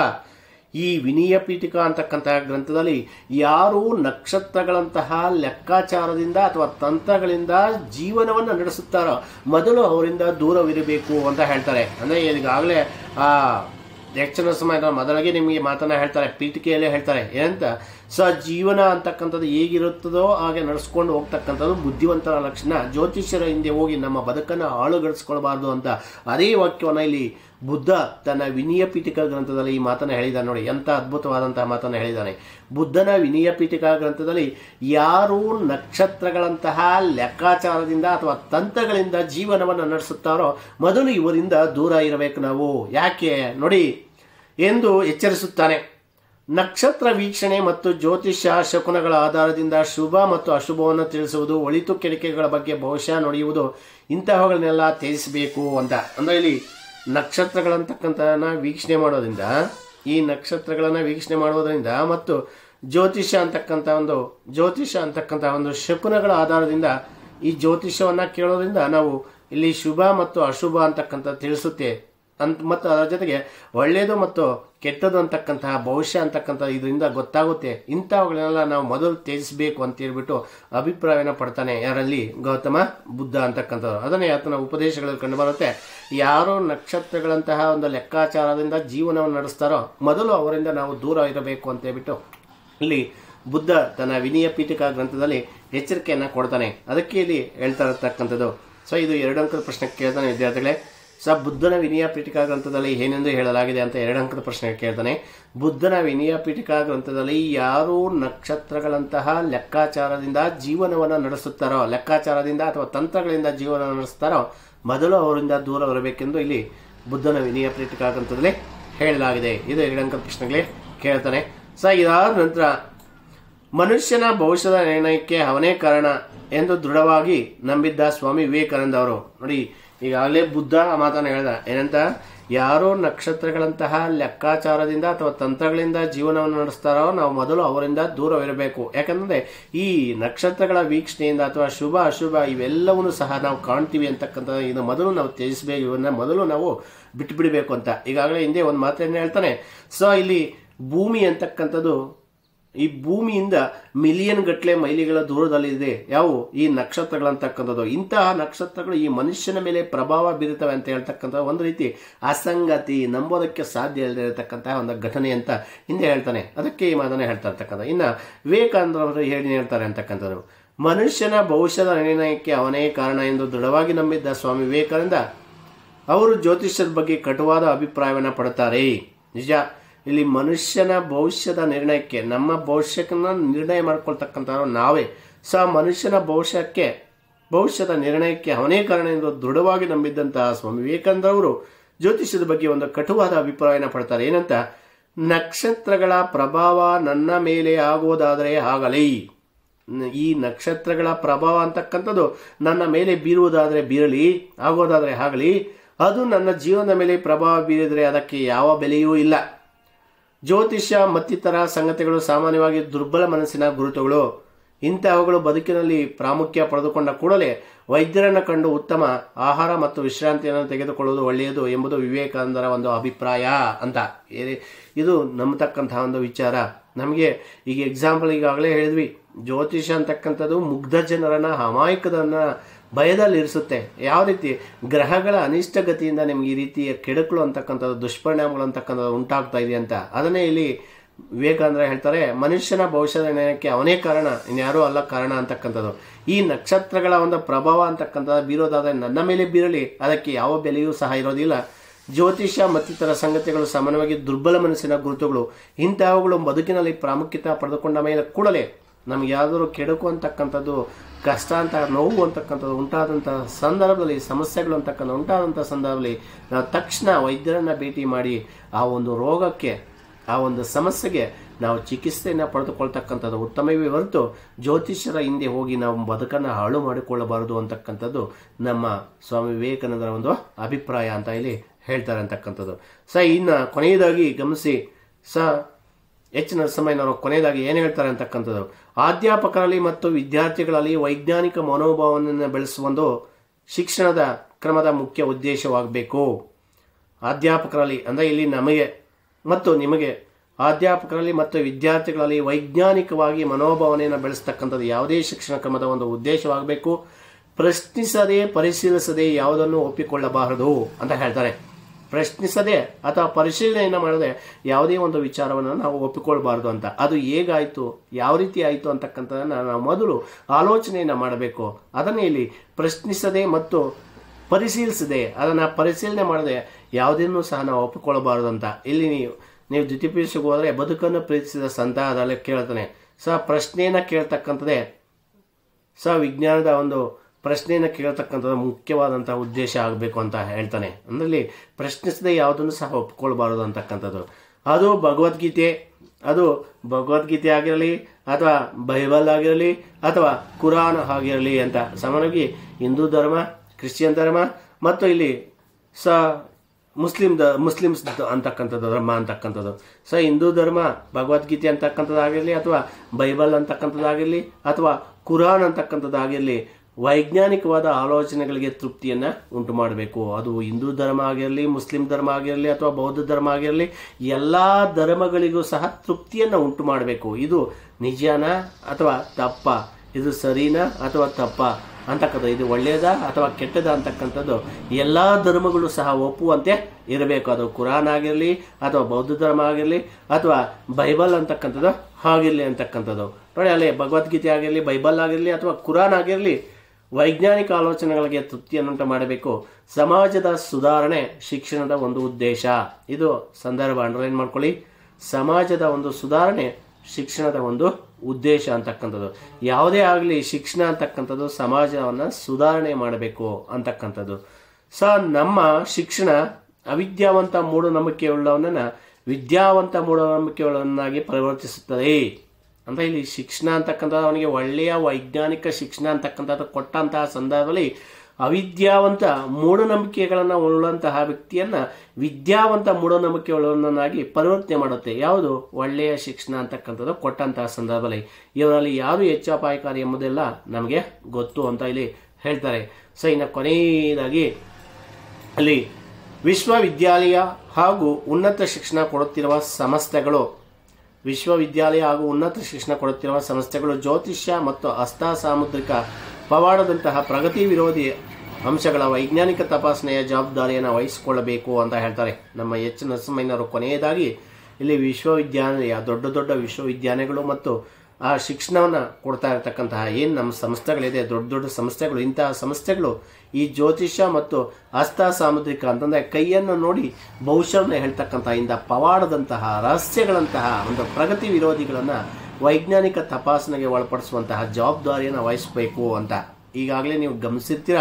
ಈ ವಿನಯ ಪೀಠಿಕಾ ಅಂತಕ್ಕಂತಹ ಗ್ರಂಥದಲ್ಲಿ ಯಾರು ನಕ್ಷತ್ರಗಳಂತಹ ಲೆಕ್ಕಾಚಾರದಿಂದ ಅಥವಾ ತಂತ್ರಗಳಿಂದ ಜೀವನವನ್ನು ನಡೆಸುತ್ತಾರೋ ಮೊದಲು ಅವರಿಂದ ದೂರವಿರಬೇಕು ಅಂತ ಹೇಳ್ತಾರೆ ಅಂದರೆ ಈಗಾಗಲೇ ಆ ಹೆಚ್ಚಿನ ಸಮಯ ಮೊದಲಿಗೆ ನಿಮಗೆ ಮಾತನ್ನ ಹೇಳ್ತಾರೆ ಪೀಠಿಕೆಯಲ್ಲೇ ಹೇಳ್ತಾರೆ ಏನಂತ ಸ ಜೀವನ ಅಂತಕ್ಕಂಥದ್ದು ಹೇಗಿರುತ್ತದೋ ಹಾಗೆ ನಡೆಸ್ಕೊಂಡು ಹೋಗ್ತಕ್ಕಂಥದ್ದು ಬುದ್ಧಿವಂತರ ಲಕ್ಷಣ ಜ್ಯೋತಿಷ್ಯರ ಹಿಂದೆ ಹೋಗಿ ನಮ್ಮ ಬದುಕನ್ನು ಹಾಳುಗಡಿಸ್ಕೊಳ್ಬಾರ್ದು ಅಂತ ಅದೇ ವಾಕ್ಯವನ್ನು ಇಲ್ಲಿ ಬುದ್ಧ ತನ್ನ ವಿನಯ ಪೀಠಿಕಾ ಗ್ರಂಥದಲ್ಲಿ ಈ ಮಾತನ್ನು ಹೇಳಿದ್ದಾನೆ ನೋಡಿ ಎಂಥ ಅದ್ಭುತವಾದಂತಹ ಮಾತನ್ನು ಹೇಳಿದ್ದಾನೆ ಬುದ್ಧನ ವಿನಯ ಪೀಠಿಕಾ ಗ್ರಂಥದಲ್ಲಿ ಯಾರು ನಕ್ಷತ್ರಗಳಂತಹ ಲೆಕ್ಕಾಚಾರದಿಂದ ಅಥವಾ ತಂತ್ರಗಳಿಂದ ಜೀವನವನ್ನು ನಡೆಸುತ್ತಾರೋ ಮೊದಲು ಇವರಿಂದ ದೂರ ಇರಬೇಕು ನಾವು ಯಾಕೆ ನೋಡಿ ಎಂದು ಎಚ್ಚರಿಸುತ್ತಾನೆ ನಕ್ಷತ್ರ ವೀಕ್ಷಣೆ ಮತ್ತು ಜ್ಯೋತಿಷ್ಯ ಶಕುನಗಳ ಆಧಾರದಿಂದ ಶುಭ ಮತ್ತು ಅಶುಭವನ್ನು ತಿಳಿಸುವುದು ಒಳಿತು ಕೆಡಿಕೆಗಳ ಬಗ್ಗೆ ಬಹುಶಃ ನುಡಿಯುವುದು ಇಂತಹವುಗಳನ್ನೆಲ್ಲ ತ್ಯಜಿಸಬೇಕು ಅಂತ ಅಂದರೆ ಇಲ್ಲಿ ನಕ್ಷತ್ರಗಳಂತಕ್ಕಂಥದನ್ನ ವೀಕ್ಷಣೆ ಮಾಡೋದ್ರಿಂದ ಈ ನಕ್ಷತ್ರಗಳನ್ನು ವೀಕ್ಷಣೆ ಮಾಡೋದ್ರಿಂದ ಮತ್ತು ಜ್ಯೋತಿಷ್ಯ ಅಂತಕ್ಕಂಥ ಒಂದು ಜ್ಯೋತಿಷ್ಯ ಅಂತಕ್ಕಂಥ ಒಂದು ಶಕುನಗಳ ಆಧಾರದಿಂದ ಈ ಜ್ಯೋತಿಷ್ಯವನ್ನ ಕೇಳೋದ್ರಿಂದ ನಾವು ಇಲ್ಲಿ ಶುಭ ಮತ್ತು ಅಶುಭ ಅಂತಕ್ಕಂಥ ತಿಳಿಸುತ್ತೆ ಅಂತ ಮತ್ತು ಅದರ ಜೊತೆಗೆ ಒಳ್ಳೆಯದು ಮತ್ತು ಕೆಟ್ಟದು ಅಂತಕ್ಕಂತಹ ಭವಿಷ್ಯ ಅಂತಕ್ಕಂಥ ಇದರಿಂದ ಗೊತ್ತಾಗುತ್ತೆ ಇಂಥವುಗಳನ್ನೆಲ್ಲ ನಾವು ಮೊದಲು ತ್ಯಜಿಸಬೇಕು ಅಂತ ಹೇಳ್ಬಿಟ್ಟು ಅಭಿಪ್ರಾಯನ ಪಡ್ತಾನೆ ಯಾರಲ್ಲಿ ಗೌತಮ ಬುದ್ಧ ಅಂತಕ್ಕಂಥದ್ದು ಅದನ್ನೇ ಆತನ ಉಪದೇಶಗಳಲ್ಲಿ ಕಂಡುಬರುತ್ತೆ ಯಾರು ನಕ್ಷತ್ರಗಳಂತಹ ಒಂದು ಲೆಕ್ಕಾಚಾರದಿಂದ ಜೀವನವನ್ನು ನಡೆಸ್ತಾರೋ ಮೊದಲು ಅವರಿಂದ ನಾವು ದೂರ ಇರಬೇಕು ಅಂತ ಹೇಳ್ಬಿಟ್ಟು ಇಲ್ಲಿ ಬುದ್ಧ ತನ್ನ ವಿನಯ ಪೀಠಿಕಾ ಗ್ರಂಥದಲ್ಲಿ ಎಚ್ಚರಿಕೆಯನ್ನು ಕೊಡ್ತಾನೆ ಅದಕ್ಕೆ ಇಲ್ಲಿ ಹೇಳ್ತಾ ಇರತಕ್ಕಂಥದ್ದು ಸೊ ಇದು ಎರಡು ಅಂಕದ ಪ್ರಶ್ನೆ ಕೇಳ್ತಾನೆ ವಿದ್ಯಾರ್ಥಿಗಳೇ ಸ ಬುದ್ಧನ ವಿನಯ ಪೀಠಿಕಾ ಗ್ರಂಥದಲ್ಲಿ ಏನೆಂದು ಹೇಳಲಾಗಿದೆ ಅಂತ ಎರಡು ಅಂಕದ ಪ್ರಶ್ನೆ ಕೇಳ್ತಾನೆ ಬುದ್ಧನ ವಿನಯ ಪೀಠಿಕಾ ಗ್ರಂಥದಲ್ಲಿ ಯಾರು ನಕ್ಷತ್ರಗಳಂತಹ ಲೆಕ್ಕಾಚಾರದಿಂದ ಜೀವನವನ್ನು ನಡೆಸುತ್ತಾರೋ ಲೆಕ್ಕಾಚಾರದಿಂದ ಅಥವಾ ತಂತ್ರಗಳಿಂದ ಜೀವನ ನಡೆಸುತ್ತಾರೋ ಮೊದಲು ಅವರಿಂದ ದೂರ ಬರಬೇಕೆಂದು ಇಲ್ಲಿ ಬುದ್ಧನ ವಿನಯ ಪೀಠಿಕಾ ಗ್ರಂಥದಲ್ಲಿ ಹೇಳಲಾಗಿದೆ ಇದು ಎರಡು ಅಂಕದ ಪ್ರಶ್ನೆಗಳೇ ಕೇಳ್ತಾನೆ ಸ ಇದಾದ ನಂತರ ಮನುಷ್ಯನ ಭವಿಷ್ಯದ ನಿರ್ಣಯಕ್ಕೆ ಅವನೇ ಕಾರಣ ಎಂದು ದೃಢವಾಗಿ ನಂಬಿದ್ದ ಸ್ವಾಮಿ ವಿವೇಕಾನಂದ ಅವರು ನೋಡಿ ಈಗಾಗಲೇ ಬುದ್ಧ ಆ ಮಾತನ್ನು ಹೇಳ್ದ ಏನಂತ ಯಾರು ನಕ್ಷತ್ರಗಳಂತಹ ಲೆಕ್ಕಾಚಾರದಿಂದ ಅಥವಾ ತಂತ್ರಗಳಿಂದ ಜೀವನವನ್ನು ನಡೆಸ್ತಾರೋ ನಾವು ಮೊದಲು ಅವರಿಂದ ದೂರವಿರಬೇಕು ಯಾಕಂದ್ರೆ ಈ ನಕ್ಷತ್ರಗಳ ವೀಕ್ಷಣೆಯಿಂದ ಅಥವಾ ಶುಭ ಅಶುಭ ಇವೆಲ್ಲವನ್ನು ಸಹ ನಾವು ಕಾಣ್ತೀವಿ ಅಂತಕ್ಕಂಥ ಇದು ಮೊದಲು ನಾವು ತ್ಯಜಿಸಬೇಕು ಇವನ್ನ ಮೊದಲು ನಾವು ಬಿಟ್ಬಿಡಬೇಕು ಅಂತ ಈಗಾಗಲೇ ಹಿಂದೆ ಒಂದು ಮಾತನ್ನ ಹೇಳ್ತಾನೆ ಸೊ ಇಲ್ಲಿ ಭೂಮಿ ಅಂತಕ್ಕಂಥದ್ದು ಈ ಭೂಮಿಯಿಂದ ಮಿಲಿಯನ್ ಗಟ್ಟಲೆ ಮೈಲಿಗಳ ದೂರದಲ್ಲಿದೆ ಯಾವು ಈ ನಕ್ಷತ್ರಗಳಂತಕ್ಕಂಥದ್ದು ಇಂತಹ ನಕ್ಷತ್ರಗಳು ಈ ಮನುಷ್ಯನ ಮೇಲೆ ಪ್ರಭಾವ ಬೀರುತ್ತವೆ ಅಂತ ಹೇಳ್ತಕ್ಕಂಥ ಒಂದು ರೀತಿ ಅಸಂಗತಿ ನಂಬೋದಕ್ಕೆ ಸಾಧ್ಯ ಇಲ್ಲದೆ ಇರತಕ್ಕಂತಹ ಒಂದು ಘಟನೆ ಅಂತ ಹಿಂದೆ ಹೇಳ್ತಾನೆ ಅದಕ್ಕೆ ಈ ಮಾತನ್ನ ಹೇಳ್ತಾ ಇರ್ತಕ್ಕಂಥ ಇನ್ನ ವಿವೇಕಾನಂದ ಅವರು ಹೇಳಿ ಹೇಳ್ತಾರೆ ಅಂತಕ್ಕಂಥದ್ದು ಮನುಷ್ಯನ ಭವಿಷ್ಯದ ನಿರ್ಣಯಕ್ಕೆ ಅವನೇ ಕಾರಣ ಎಂದು ದೃಢವಾಗಿ ನಂಬಿದ್ದ ಸ್ವಾಮಿ ವಿವೇಕಾನಂದ ಅವರು ಜ್ಯೋತಿಷ್ಯದ ಬಗ್ಗೆ ಕಟುವಾದ ಅಭಿಪ್ರಾಯವನ್ನು ಪಡುತ್ತಾರೆ ನಿಜ ಇಲ್ಲಿ ಮನುಷ್ಯನ ಭವಿಷ್ಯದ ನಿರ್ಣಯಕ್ಕೆ ನಮ್ಮ ಭವಿಷ್ಯಕ್ಕನ್ನ ನಿರ್ಣಯ ಮಾಡ್ಕೊಳ್ತಕ್ಕಂಥವ್ರು ನಾವೇ ಸೊ ಆ ಮನುಷ್ಯನ ಭವಿಷ್ಯಕ್ಕೆ ಭವಿಷ್ಯದ ನಿರ್ಣಯಕ್ಕೆ ಅವನೇ ಕಾರಣ ಎಂದು ದೃಢವಾಗಿ ನಂಬಿದ್ದಂತಹ ಸ್ವಾಮಿ ವಿವೇಕಾನಂದರವರು ಜ್ಯೋತಿಷ್ಯದ ಬಗ್ಗೆ ಒಂದು ಕಟುವಾದ ಅಭಿಪ್ರಾಯನ ಪಡ್ತಾರೆ ಏನಂತ ನಕ್ಷತ್ರಗಳ ಪ್ರಭಾವ ನನ್ನ ಮೇಲೆ ಆಗುವುದಾದರೆ ಆಗಲಿ ನ- ಈ ನಕ್ಷತ್ರಗಳ ಪ್ರಭಾವ ಅಂತಕ್ಕಂಥದ್ದು ನನ್ನ ಮೇಲೆ ಬೀರುವುದಾದರೆ ಬೀರಲಿ ಆಗೋದಾದರೆ ಆಗಲಿ ಅದು ನನ್ನ ಜೀವನದ ಮೇಲೆ ಪ್ರಭಾವ ಬೀರಿದರೆ ಅದಕ್ಕೆ ಯಾವ ಬೆಲೆಯೂ ಇಲ್ಲ ಜ್ಯೋತಿಷ್ಯ ಮತ್ತಿತರ ಸಂಗತಿಗಳು ಸಾಮಾನ್ಯವಾಗಿ ದುರ್ಬಲ ಮನಸ್ಸಿನ ಗುರುತುಗಳು ಇಂತಹವುಗಳು ಬದುಕಿನಲ್ಲಿ ಪ್ರಾಮುಖ್ಯ ಪಡೆದುಕೊಂಡ ಕೂಡಲೇ ವೈದ್ಯರನ್ನು ಕಂಡು ಉತ್ತಮ ಆಹಾರ ಮತ್ತು ವಿಶ್ರಾಂತಿಯನ್ನು ತೆಗೆದುಕೊಳ್ಳುವುದು ಒಳ್ಳೆಯದು ಎಂಬುದು ವಿವೇಕಾನಂದರ ಒಂದು ಅಭಿಪ್ರಾಯ ಅಂತ ಏ- ಇದು ನಂಬತಕ್ಕಂತಹ ಒಂದು ವಿಚಾರ ನಮಗೆ ಈಗ ಎಕ್ಸಾಂಪಲ್ ಈಗಾಗಲೇ ಹೇಳಿದ್ವಿ ಜ್ಯೋತಿಷ ಅಂತಕ್ಕಂಥದ್ದು ಮುಗ್ಧ ಜನರನ್ನ ಅಮಾಯಕದನ್ನ ಭಯದಲ್ಲಿ ಇರಿಸುತ್ತೆ ಯಾವ ರೀತಿ ಗ್ರಹಗಳ ಅನಿಷ್ಟ ಗತಿಯಿಂದ ನಿಮ್ಗೆ ಈ ರೀತಿಯ ಕೆಡುಕುಗಳು ಅಂತಕ್ಕಂಥದ್ದು ದುಷ್ಪರಿಣಾಮಗಳು ಅಂತಕ್ಕಂಥದ್ದು ಉಂಟಾಗ್ತಾ ಇದೆ ಅಂತ ಅದನ್ನೇ ಇಲ್ಲಿ ವಿವೇಕಾನಂದ್ರ ಹೇಳ್ತಾರೆ ಮನುಷ್ಯನ ಭವಿಷ್ಯದ ನಿರ್ಣಯಕ್ಕೆ ಅವನೇ ಕಾರಣ ಇನ್ಯಾರೂ ಅಲ್ಲ ಕಾರಣ ಅಂತಕ್ಕಂಥದ್ದು ಈ ನಕ್ಷತ್ರಗಳ ಒಂದು ಪ್ರಭಾವ ಅಂತಕ್ಕಂಥದ್ದು ಬೀರೋದಾದ್ರೆ ನನ್ನ ಮೇಲೆ ಬೀರಲಿ ಅದಕ್ಕೆ ಯಾವ ಬೆಲೆಯೂ ಸಹ ಇರೋದಿಲ್ಲ ಜ್ಯೋತಿಷ್ಯ ಮತ್ತಿತರ ಸಂಗತಿಗಳು ಸಾಮಾನ್ಯವಾಗಿ ದುರ್ಬಲ ಮನಸ್ಸಿನ ಗುರುತುಗಳು ಇಂತಹವುಗಳು ಬದುಕಿನಲ್ಲಿ ಪ್ರಾಮುಖ್ಯತೆ ಪಡೆದುಕೊಂಡ ಮೇಲೆ ಕೂಡಲೇ ನಮ್ಗೆ ಯಾವ್ದಾದ್ರು ಕೆಡುಕು ಅಂತಕ್ಕಂಥದ್ದು ಕಷ್ಟ ಅಂತ ನೋವು ಅಂತಕ್ಕಂಥದ್ದು ಉಂಟಾದಂಥ ಸಂದರ್ಭದಲ್ಲಿ ಸಮಸ್ಯೆಗಳು ಅಂತಕ್ಕಂಥ ಉಂಟಾದಂಥ ಸಂದರ್ಭದಲ್ಲಿ ನಾವು ತಕ್ಷಣ ವೈದ್ಯರನ್ನ ಭೇಟಿ ಮಾಡಿ ಆ ಒಂದು ರೋಗಕ್ಕೆ ಆ ಒಂದು ಸಮಸ್ಯೆಗೆ ನಾವು ಚಿಕಿತ್ಸೆಯನ್ನು ಪಡೆದುಕೊಳ್ತಕ್ಕಂಥದ್ದು ಉತ್ತಮವೇ ಹೊರತು ಜ್ಯೋತಿಷ್ಯರ ಹಿಂದೆ ಹೋಗಿ ನಾವು ಬದುಕನ್ನು ಹಾಳು ಮಾಡಿಕೊಳ್ಳಬಾರದು ಅಂತಕ್ಕಂಥದ್ದು ನಮ್ಮ ಸ್ವಾಮಿ ವಿವೇಕಾನಂದರ ಒಂದು ಅಭಿಪ್ರಾಯ ಅಂತ ಇಲ್ಲಿ ಹೇಳ್ತಾರೆ ಅಂತಕ್ಕಂಥದ್ದು ಸ ಇನ್ನು ಕೊನೆಯದಾಗಿ ಗಮನಿಸಿ ಸ ಎಚ್ ನರಸಿಂಹಯ್ಯನವರು ಕೊನೆಯದಾಗಿ ಏನು ಹೇಳ್ತಾರೆ ಅಂತಕ್ಕಂಥದ್ದು ಅಧ್ಯಾಪಕರಲ್ಲಿ ಮತ್ತು ವಿದ್ಯಾರ್ಥಿಗಳಲ್ಲಿ ವೈಜ್ಞಾನಿಕ ಮನೋಭಾವನೆಯನ್ನು ಬೆಳೆಸುವ ಒಂದು ಶಿಕ್ಷಣದ ಕ್ರಮದ ಮುಖ್ಯ ಉದ್ದೇಶವಾಗಬೇಕು ಅಧ್ಯಾಪಕರಲ್ಲಿ ಅಂದರೆ ಇಲ್ಲಿ ನಮಗೆ ಮತ್ತು ನಿಮಗೆ ಅಧ್ಯಾಪಕರಲ್ಲಿ ಮತ್ತು ವಿದ್ಯಾರ್ಥಿಗಳಲ್ಲಿ ವೈಜ್ಞಾನಿಕವಾಗಿ ಮನೋಭಾವನೆಯನ್ನು ಬೆಳೆಸ್ತಕ್ಕಂಥದ್ದು ಯಾವುದೇ ಶಿಕ್ಷಣ ಕ್ರಮದ ಒಂದು ಉದ್ದೇಶವಾಗಬೇಕು ಪ್ರಶ್ನಿಸದೆ ಪರಿಶೀಲಿಸದೆ ಯಾವುದನ್ನು ಒಪ್ಪಿಕೊಳ್ಳಬಾರದು ಅಂತ ಹೇಳ್ತಾರೆ ಪ್ರಶ್ನಿಸದೆ ಅಥವಾ ಪರಿಶೀಲನೆಯನ್ನು ಮಾಡದೆ ಯಾವುದೇ ಒಂದು ವಿಚಾರವನ್ನು ನಾವು ಒಪ್ಪಿಕೊಳ್ಬಾರ್ದು ಅಂತ ಅದು ಹೇಗಾಯಿತು ಯಾವ ರೀತಿ ಆಯಿತು ಅಂತಕ್ಕಂಥದ್ದನ್ನು ನಾವು ಮೊದಲು ಆಲೋಚನೆಯನ್ನು ಮಾಡಬೇಕು ಅದನ್ನೇ ಇಲ್ಲಿ ಪ್ರಶ್ನಿಸದೆ ಮತ್ತು ಪರಿಶೀಲಿಸದೆ ಅದನ್ನು ಪರಿಶೀಲನೆ ಮಾಡದೆ ಯಾವುದನ್ನು ಸಹ ನಾವು ಒಪ್ಪಿಕೊಳ್ಳಬಾರದು ಅಂತ ಇಲ್ಲಿ ನೀವು ನೀವು ದ್ವಿತೀಯ ಹೋದರೆ ಬದುಕನ್ನು ಪ್ರೀತಿಸಿದ ಸಂತ ಅದರಲ್ಲಿ ಕೇಳ್ತಾನೆ ಸ ಪ್ರಶ್ನೆಯನ್ನು ಕೇಳ್ತಕ್ಕಂಥದ್ದೇ ಸ ವಿಜ್ಞಾನದ ಒಂದು ಪ್ರಶ್ನೆಯನ್ನು ಕೇಳ್ತಕ್ಕಂಥದ್ದು ಮುಖ್ಯವಾದಂಥ ಉದ್ದೇಶ ಆಗಬೇಕು ಅಂತ ಹೇಳ್ತಾನೆ ಅದರಲ್ಲಿ ಪ್ರಶ್ನಿಸದೆ ಯಾವುದನ್ನು ಸಹ ಒಪ್ಕೊಳ್ಬಾರದು ಅಂತಕ್ಕಂಥದ್ದು ಅದು ಭಗವದ್ಗೀತೆ ಅದು ಭಗವದ್ಗೀತೆ ಆಗಿರಲಿ ಅಥವಾ ಬೈಬಲ್ ಆಗಿರಲಿ ಅಥವಾ ಕುರಾನ್ ಆಗಿರಲಿ ಅಂತ ಸಾಮಾನ್ಯವಾಗಿ ಹಿಂದೂ ಧರ್ಮ ಕ್ರಿಶ್ಚಿಯನ್ ಧರ್ಮ ಮತ್ತು ಇಲ್ಲಿ ಸ ಮುಸ್ಲಿಂ ದ ಮುಸ್ಲಿಮ್ಸ್ ದ- ಅಂತಕ್ಕಂಥದ್ದು ಧರ್ಮ ಅಂತಕ್ಕಂಥದ್ದು ಸೊ ಹಿಂದೂ ಧರ್ಮ ಭಗವದ್ಗೀತೆ ಅಂತಕ್ಕಂಥದ್ದಾಗಿರಲಿ ಅಥವಾ ಬೈಬಲ್ ಅಂತಕ್ಕಂಥದ್ದಾಗಿರಲಿ ಅಥವಾ ಕುರಾನ್ ಅಂತಕ್ಕಂಥದ್ದಾಗಿರಲಿ ವೈಜ್ಞಾನಿಕವಾದ ಆಲೋಚನೆಗಳಿಗೆ ತೃಪ್ತಿಯನ್ನು ಉಂಟು ಮಾಡಬೇಕು ಅದು ಹಿಂದೂ ಧರ್ಮ ಆಗಿರಲಿ ಮುಸ್ಲಿಂ ಧರ್ಮ ಆಗಿರಲಿ ಅಥವಾ ಬೌದ್ಧ ಧರ್ಮ ಆಗಿರಲಿ ಎಲ್ಲ ಧರ್ಮಗಳಿಗೂ ಸಹ ತೃಪ್ತಿಯನ್ನು ಉಂಟು ಮಾಡಬೇಕು ಇದು ನಿಜನಾ ಅಥವಾ ತಪ್ಪ ಇದು ಸರಿನಾ ಅಥವಾ ತಪ್ಪ ಅಂತಕ್ಕಂಥ ಇದು ಒಳ್ಳೆಯದಾ ಅಥವಾ ಕೆಟ್ಟದ ಅಂತಕ್ಕಂಥದ್ದು ಎಲ್ಲ ಧರ್ಮಗಳು ಸಹ ಒಪ್ಪುವಂತೆ ಇರಬೇಕು ಅದು ಕುರಾನ್ ಆಗಿರಲಿ ಅಥವಾ ಬೌದ್ಧ ಧರ್ಮ ಆಗಿರಲಿ ಅಥವಾ ಬೈಬಲ್ ಅಂತಕ್ಕಂಥದ್ದು ಆಗಿರಲಿ ಅಂತಕ್ಕಂಥದ್ದು ನೋಡಿ ಅಲ್ಲಿ ಭಗವದ್ಗೀತೆ ಆಗಿರಲಿ ಬೈಬಲ್ ಆಗಿರಲಿ ಅಥವಾ ಕುರಾನ್ ಆಗಿರಲಿ ವೈಜ್ಞಾನಿಕ ಆಲೋಚನೆಗಳಿಗೆ ತೃಪ್ತಿಯನ್ನುಂಟು ಮಾಡಬೇಕು ಸಮಾಜದ ಸುಧಾರಣೆ ಶಿಕ್ಷಣದ ಒಂದು ಉದ್ದೇಶ ಇದು ಸಂದರ್ಭ ಅಂಡರ್ಲೈನ್ ಮಾಡ್ಕೊಳ್ಳಿ ಸಮಾಜದ ಒಂದು ಸುಧಾರಣೆ ಶಿಕ್ಷಣದ ಒಂದು ಉದ್ದೇಶ ಅಂತಕ್ಕಂಥದ್ದು ಯಾವುದೇ ಆಗಲಿ ಶಿಕ್ಷಣ ಅಂತಕ್ಕಂಥದ್ದು ಸಮಾಜವನ್ನು ಸುಧಾರಣೆ ಮಾಡಬೇಕು ಅಂತಕ್ಕಂಥದ್ದು ಸ ನಮ್ಮ ಶಿಕ್ಷಣ ಅವಿದ್ಯಾವಂತ ಮೂಢನಂಬಿಕೆಯುಳ್ಳವನನ್ನ ವಿದ್ಯಾವಂತ ಮೂಢನಂಬಿಕೆಯುಳ್ಳವನಾಗಿ ಪರಿವರ್ತಿಸುತ್ತದೆ ಅಂತ ಇಲ್ಲಿ ಶಿಕ್ಷಣ ಅಂತಕ್ಕಂಥದ್ದು ಅವನಿಗೆ ಒಳ್ಳೆಯ ವೈಜ್ಞಾನಿಕ ಶಿಕ್ಷಣ ಅಂತಕ್ಕಂಥದ್ದು ಕೊಟ್ಟಂತಹ ಸಂದರ್ಭದಲ್ಲಿ ಅವಿದ್ಯಾವಂತ ಮೂಢನಂಬಿಕೆಗಳನ್ನು ಉಳ್ಳಂತಹ ವ್ಯಕ್ತಿಯನ್ನ ವಿದ್ಯಾವಂತ ಮೂಢನಂಬಿಕೆ ಉಳ್ಳವನಾಗಿ ಪರಿವರ್ತನೆ ಮಾಡುತ್ತೆ ಯಾವುದು ಒಳ್ಳೆಯ ಶಿಕ್ಷಣ ಅಂತಕ್ಕಂಥದ್ದು ಕೊಟ್ಟಂತಹ ಸಂದರ್ಭದಲ್ಲಿ ಇವರಲ್ಲಿ ಯಾವುದು ಹೆಚ್ಚು ಅಪಾಯಕಾರಿ ಎಂಬುದೆಲ್ಲ ನಮಗೆ ಗೊತ್ತು ಅಂತ ಇಲ್ಲಿ ಹೇಳ್ತಾರೆ ಸೊ ಇನ್ನು ಕೊನೆಯದಾಗಿ ಅಲ್ಲಿ ವಿಶ್ವವಿದ್ಯಾಲಯ ಹಾಗೂ ಉನ್ನತ ಶಿಕ್ಷಣ ಕೊಡುತ್ತಿರುವ ಸಂಸ್ಥೆಗಳು ವಿಶ್ವವಿದ್ಯಾಲಯ ಹಾಗೂ ಉನ್ನತ ಶಿಕ್ಷಣ ಕೊಡುತ್ತಿರುವ ಸಂಸ್ಥೆಗಳು ಜ್ಯೋತಿಷ್ಯ ಮತ್ತು ಹಸ್ತ ಸಾಮುದ್ರಿಕ ಪವಾಡದಂತಹ ಪ್ರಗತಿ ವಿರೋಧಿ ಅಂಶಗಳ ವೈಜ್ಞಾನಿಕ ತಪಾಸಣೆಯ ಜವಾಬ್ದಾರಿಯನ್ನು ವಹಿಸಿಕೊಳ್ಳಬೇಕು ಅಂತ ಹೇಳ್ತಾರೆ ನಮ್ಮ ಎಚ್ ನರಸಿಂಹಯ್ಯನವರು ಕೊನೆಯದಾಗಿ ಇಲ್ಲಿ ವಿಶ್ವವಿದ್ಯಾಲಯ ದೊಡ್ಡ ದೊಡ್ಡ ವಿಶ್ವವಿದ್ಯಾಲಯಗಳು ಮತ್ತು ಆ ಶಿಕ್ಷಣವನ್ನು ಕೊಡ್ತಾ ಇರತಕ್ಕಂತಹ ಏನು ನಮ್ಮ ಸಂಸ್ಥೆಗಳಿದೆ ದೊಡ್ಡ ದೊಡ್ಡ ಸಂಸ್ಥೆಗಳು ಇಂತಹ ಸಂಸ್ಥೆಗಳು ಈ ಜ್ಯೋತಿಷ್ಯ ಮತ್ತು ಹಸ್ತ ಸಾಮುದ್ರಿಕ ಅಂತಂದರೆ ಕೈಯನ್ನು ನೋಡಿ ಭವಿಷ್ಯವನ್ನು ಹೇಳ್ತಕ್ಕಂಥ ಇಂಥ ಪವಾಡದಂತಹ ರಹಸ್ಯಗಳಂತಹ ಒಂದು ಪ್ರಗತಿ ವಿರೋಧಿಗಳನ್ನು ವೈಜ್ಞಾನಿಕ ತಪಾಸಣೆಗೆ ಒಳಪಡಿಸುವಂತಹ ಜವಾಬ್ದಾರಿಯನ್ನು ವಹಿಸಬೇಕು ಅಂತ ಈಗಾಗಲೇ ನೀವು ಗಮನಿಸಿರ್ತೀರ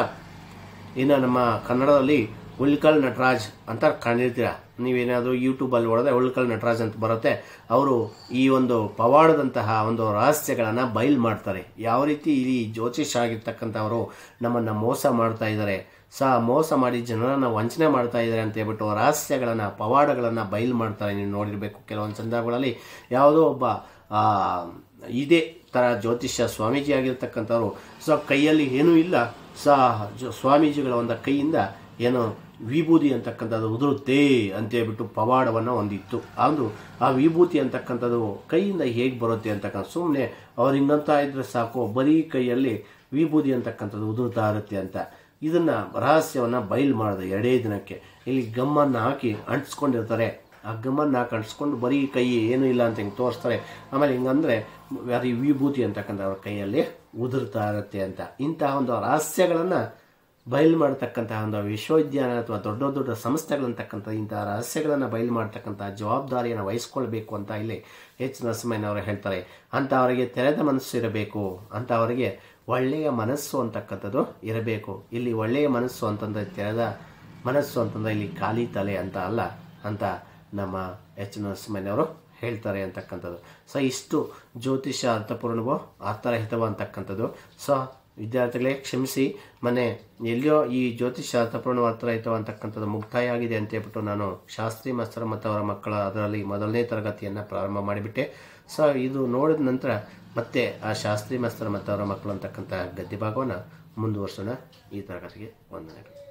ಇನ್ನು ನಮ್ಮ ಕನ್ನಡದಲ್ಲಿ ಉಳ್ಕಲ್ ನಟರಾಜ್ ಅಂತ ಕಂಡಿರ್ತೀರ ನೀವೇನಾದರೂ ಯೂಟ್ಯೂಬಲ್ಲಿ ಹೊಡೆದ್ರೆ ಉಳ್ಕಲ್ ನಟರಾಜ್ ಅಂತ ಬರುತ್ತೆ ಅವರು ಈ ಒಂದು ಪವಾಡದಂತಹ ಒಂದು ರಹಸ್ಯಗಳನ್ನು ಬಯಲು ಮಾಡ್ತಾರೆ ಯಾವ ರೀತಿ ಇಲ್ಲಿ ಜ್ಯೋತಿಷ್ ಆಗಿರ್ತಕ್ಕಂಥವರು ನಮ್ಮನ್ನು ಮೋಸ ಮಾಡ್ತಾ ಇದ್ದಾರೆ ಸಹ ಮೋಸ ಮಾಡಿ ಜನರನ್ನು ವಂಚನೆ ಮಾಡ್ತಾ ಇದ್ದಾರೆ ಅಂತ ಹೇಳ್ಬಿಟ್ಟು ರಹಸ್ಯಗಳನ್ನು ಪವಾಡಗಳನ್ನು ಬಯಲು ಮಾಡ್ತಾರೆ ನೀವು ನೋಡಿರಬೇಕು ಕೆಲವೊಂದು ಸಂದರ್ಭಗಳಲ್ಲಿ ಯಾವುದೋ ಒಬ್ಬ ಆ, ಇದೇ ಥರ ಜ್ಯೋತಿಷ್ಯ ಸ್ವಾಮೀಜಿ ಆಗಿರ್ತಕ್ಕಂಥವ್ರು ಸೊ ಕೈಯಲ್ಲಿ ಏನೂ ಇಲ್ಲ ಸಹ ಜ- ಸ್ವಾಮೀಜಿಗಳ ಒಂದು ಕೈಯಿಂದ ಏನೋ ವಿಭೂತಿ ಅಂತಕ್ಕಂಥದ್ದು ಉದುರುತ್ತೆ ಅಂತೇಳ್ಬಿಟ್ಟು ಪವಾಡವನ್ನು ಒಂದಿತ್ತು ಅದು ಆ ವಿಭೂತಿ ಅಂತಕ್ಕಂಥದ್ದು ಕೈಯಿಂದ ಹೇಗೆ ಬರುತ್ತೆ ಅಂತಕ್ಕಂಥ ಸುಮ್ಮನೆ ಅವ್ರು ಹಿಂಗಂತ ಇದ್ರೆ ಸಾಕು ಬರೀ ಕೈಯಲ್ಲಿ ವಿಭೂತಿ ಅಂತಕ್ಕಂಥದ್ದು ಉದುರ್ತಾ ಇರುತ್ತೆ ಅಂತ ಇದನ್ನ ರಹಸ್ಯವನ್ನು ಬಯಲು ಮಾಡಿದೆ ಎರಡೇ ದಿನಕ್ಕೆ ಇಲ್ಲಿ ಗಮ್ಮನ್ನು ಹಾಕಿ ಅಂಟಿಸ್ಕೊಂಡಿರ್ತಾರೆ ಆ ಗಮ್ಮನ್ನು ಹಾಕಿ ಅಂಟಿಸ್ಕೊಂಡು ಬರೀ ಕೈ ಏನೂ ಇಲ್ಲ ಅಂತ ಹಿಂಗೆ ತೋರಿಸ್ತಾರೆ ಆಮೇಲೆ ಹಿಂಗಂದ್ರೆ ಅದು ವಿಭೂತಿ ಅಂತಕ್ಕಂಥ ಅವ್ರ ಕೈಯಲ್ಲಿ ಉದುರ್ತಾ ಇರುತ್ತೆ ಅಂತ ಇಂತಹ ಒಂದು ರಹಸ್ಯಗಳನ್ನು ಬಯಲು ಮಾಡತಕ್ಕಂತಹ ಒಂದು ವಿಶ್ವವಿದ್ಯಾಲಯ ಅಥವಾ ದೊಡ್ಡ ದೊಡ್ಡ ಸಂಸ್ಥೆಗಳಂತಕ್ಕಂಥ ಇಂತಹ ರಹಸ್ಯಗಳನ್ನು ಬಯಲು ಮಾಡತಕ್ಕಂಥ ಜವಾಬ್ದಾರಿಯನ್ನು ವಹಿಸ್ಕೊಳ್ಬೇಕು ಅಂತ ಇಲ್ಲಿ ಎಚ್ ನರಸಿಂಹಯ್ಯನವರು ಹೇಳ್ತಾರೆ ಅಂಥವರಿಗೆ ತೆರೆದ ಮನಸ್ಸು ಇರಬೇಕು ಅಂಥವರಿಗೆ ಒಳ್ಳೆಯ ಮನಸ್ಸು ಅಂತಕ್ಕಂಥದ್ದು ಇರಬೇಕು ಇಲ್ಲಿ ಒಳ್ಳೆಯ ಮನಸ್ಸು ಅಂತಂದರೆ ತೆರೆದ ಮನಸ್ಸು ಅಂತಂದರೆ ಇಲ್ಲಿ ಖಾಲಿ ತಲೆ ಅಂತ ಅಲ್ಲ ಅಂತ ನಮ್ಮ ಎಚ್ ನರಸಿಂಹಯ್ಯನವರು ಹೇಳ್ತಾರೆ ಅಂತಕ್ಕಂಥದ್ದು ಸೊ ಇಷ್ಟು ಜ್ಯೋತಿಷ ಅರ್ಥಪೂರ್ಣವೋ ಅರ್ಥರಹಿತವೋ ಅಂತಕ್ಕಂಥದ್ದು ಸೊ ವಿದ್ಯಾರ್ಥಿಗಳೇ ಕ್ಷಮಿಸಿ ಮೊನ್ನೆ ಎಲ್ಲಿಯೋ ಈ ಜ್ಯೋತಿಷ ಅರ್ಥಪೂರ್ಣ ಅರ್ಥರಹಿತವೋ ಅಂತಕ್ಕಂಥದ್ದು ಮುಕ್ತಾಯ ಆಗಿದೆ ಅಂತ ಹೇಳ್ಬಿಟ್ಟು ನಾನು ಶಾಸ್ತ್ರಿ ಮಾಸ್ತರ್ ಮತ್ತು ಅವರ ಮಕ್ಕಳ ಅದರಲ್ಲಿ ಮೊದಲನೇ ತರಗತಿಯನ್ನು ಪ್ರಾರಂಭ ಮಾಡಿಬಿಟ್ಟೆ ಸೊ ಇದು ನೋಡಿದ ನಂತರ ಮತ್ತೆ ಆ ಶಾಸ್ತ್ರಿ ಮಾಸ್ತರ್ ಮತ್ತು ಅವರ ಮಕ್ಕಳು ಅಂತಕ್ಕಂಥ ಗದ್ಯ ಭಾಗವನ್ನು ಮುಂದುವರ್ಸೋಣ ಈ ತರಗತಿಗೆ ವಂದನೆಗಳು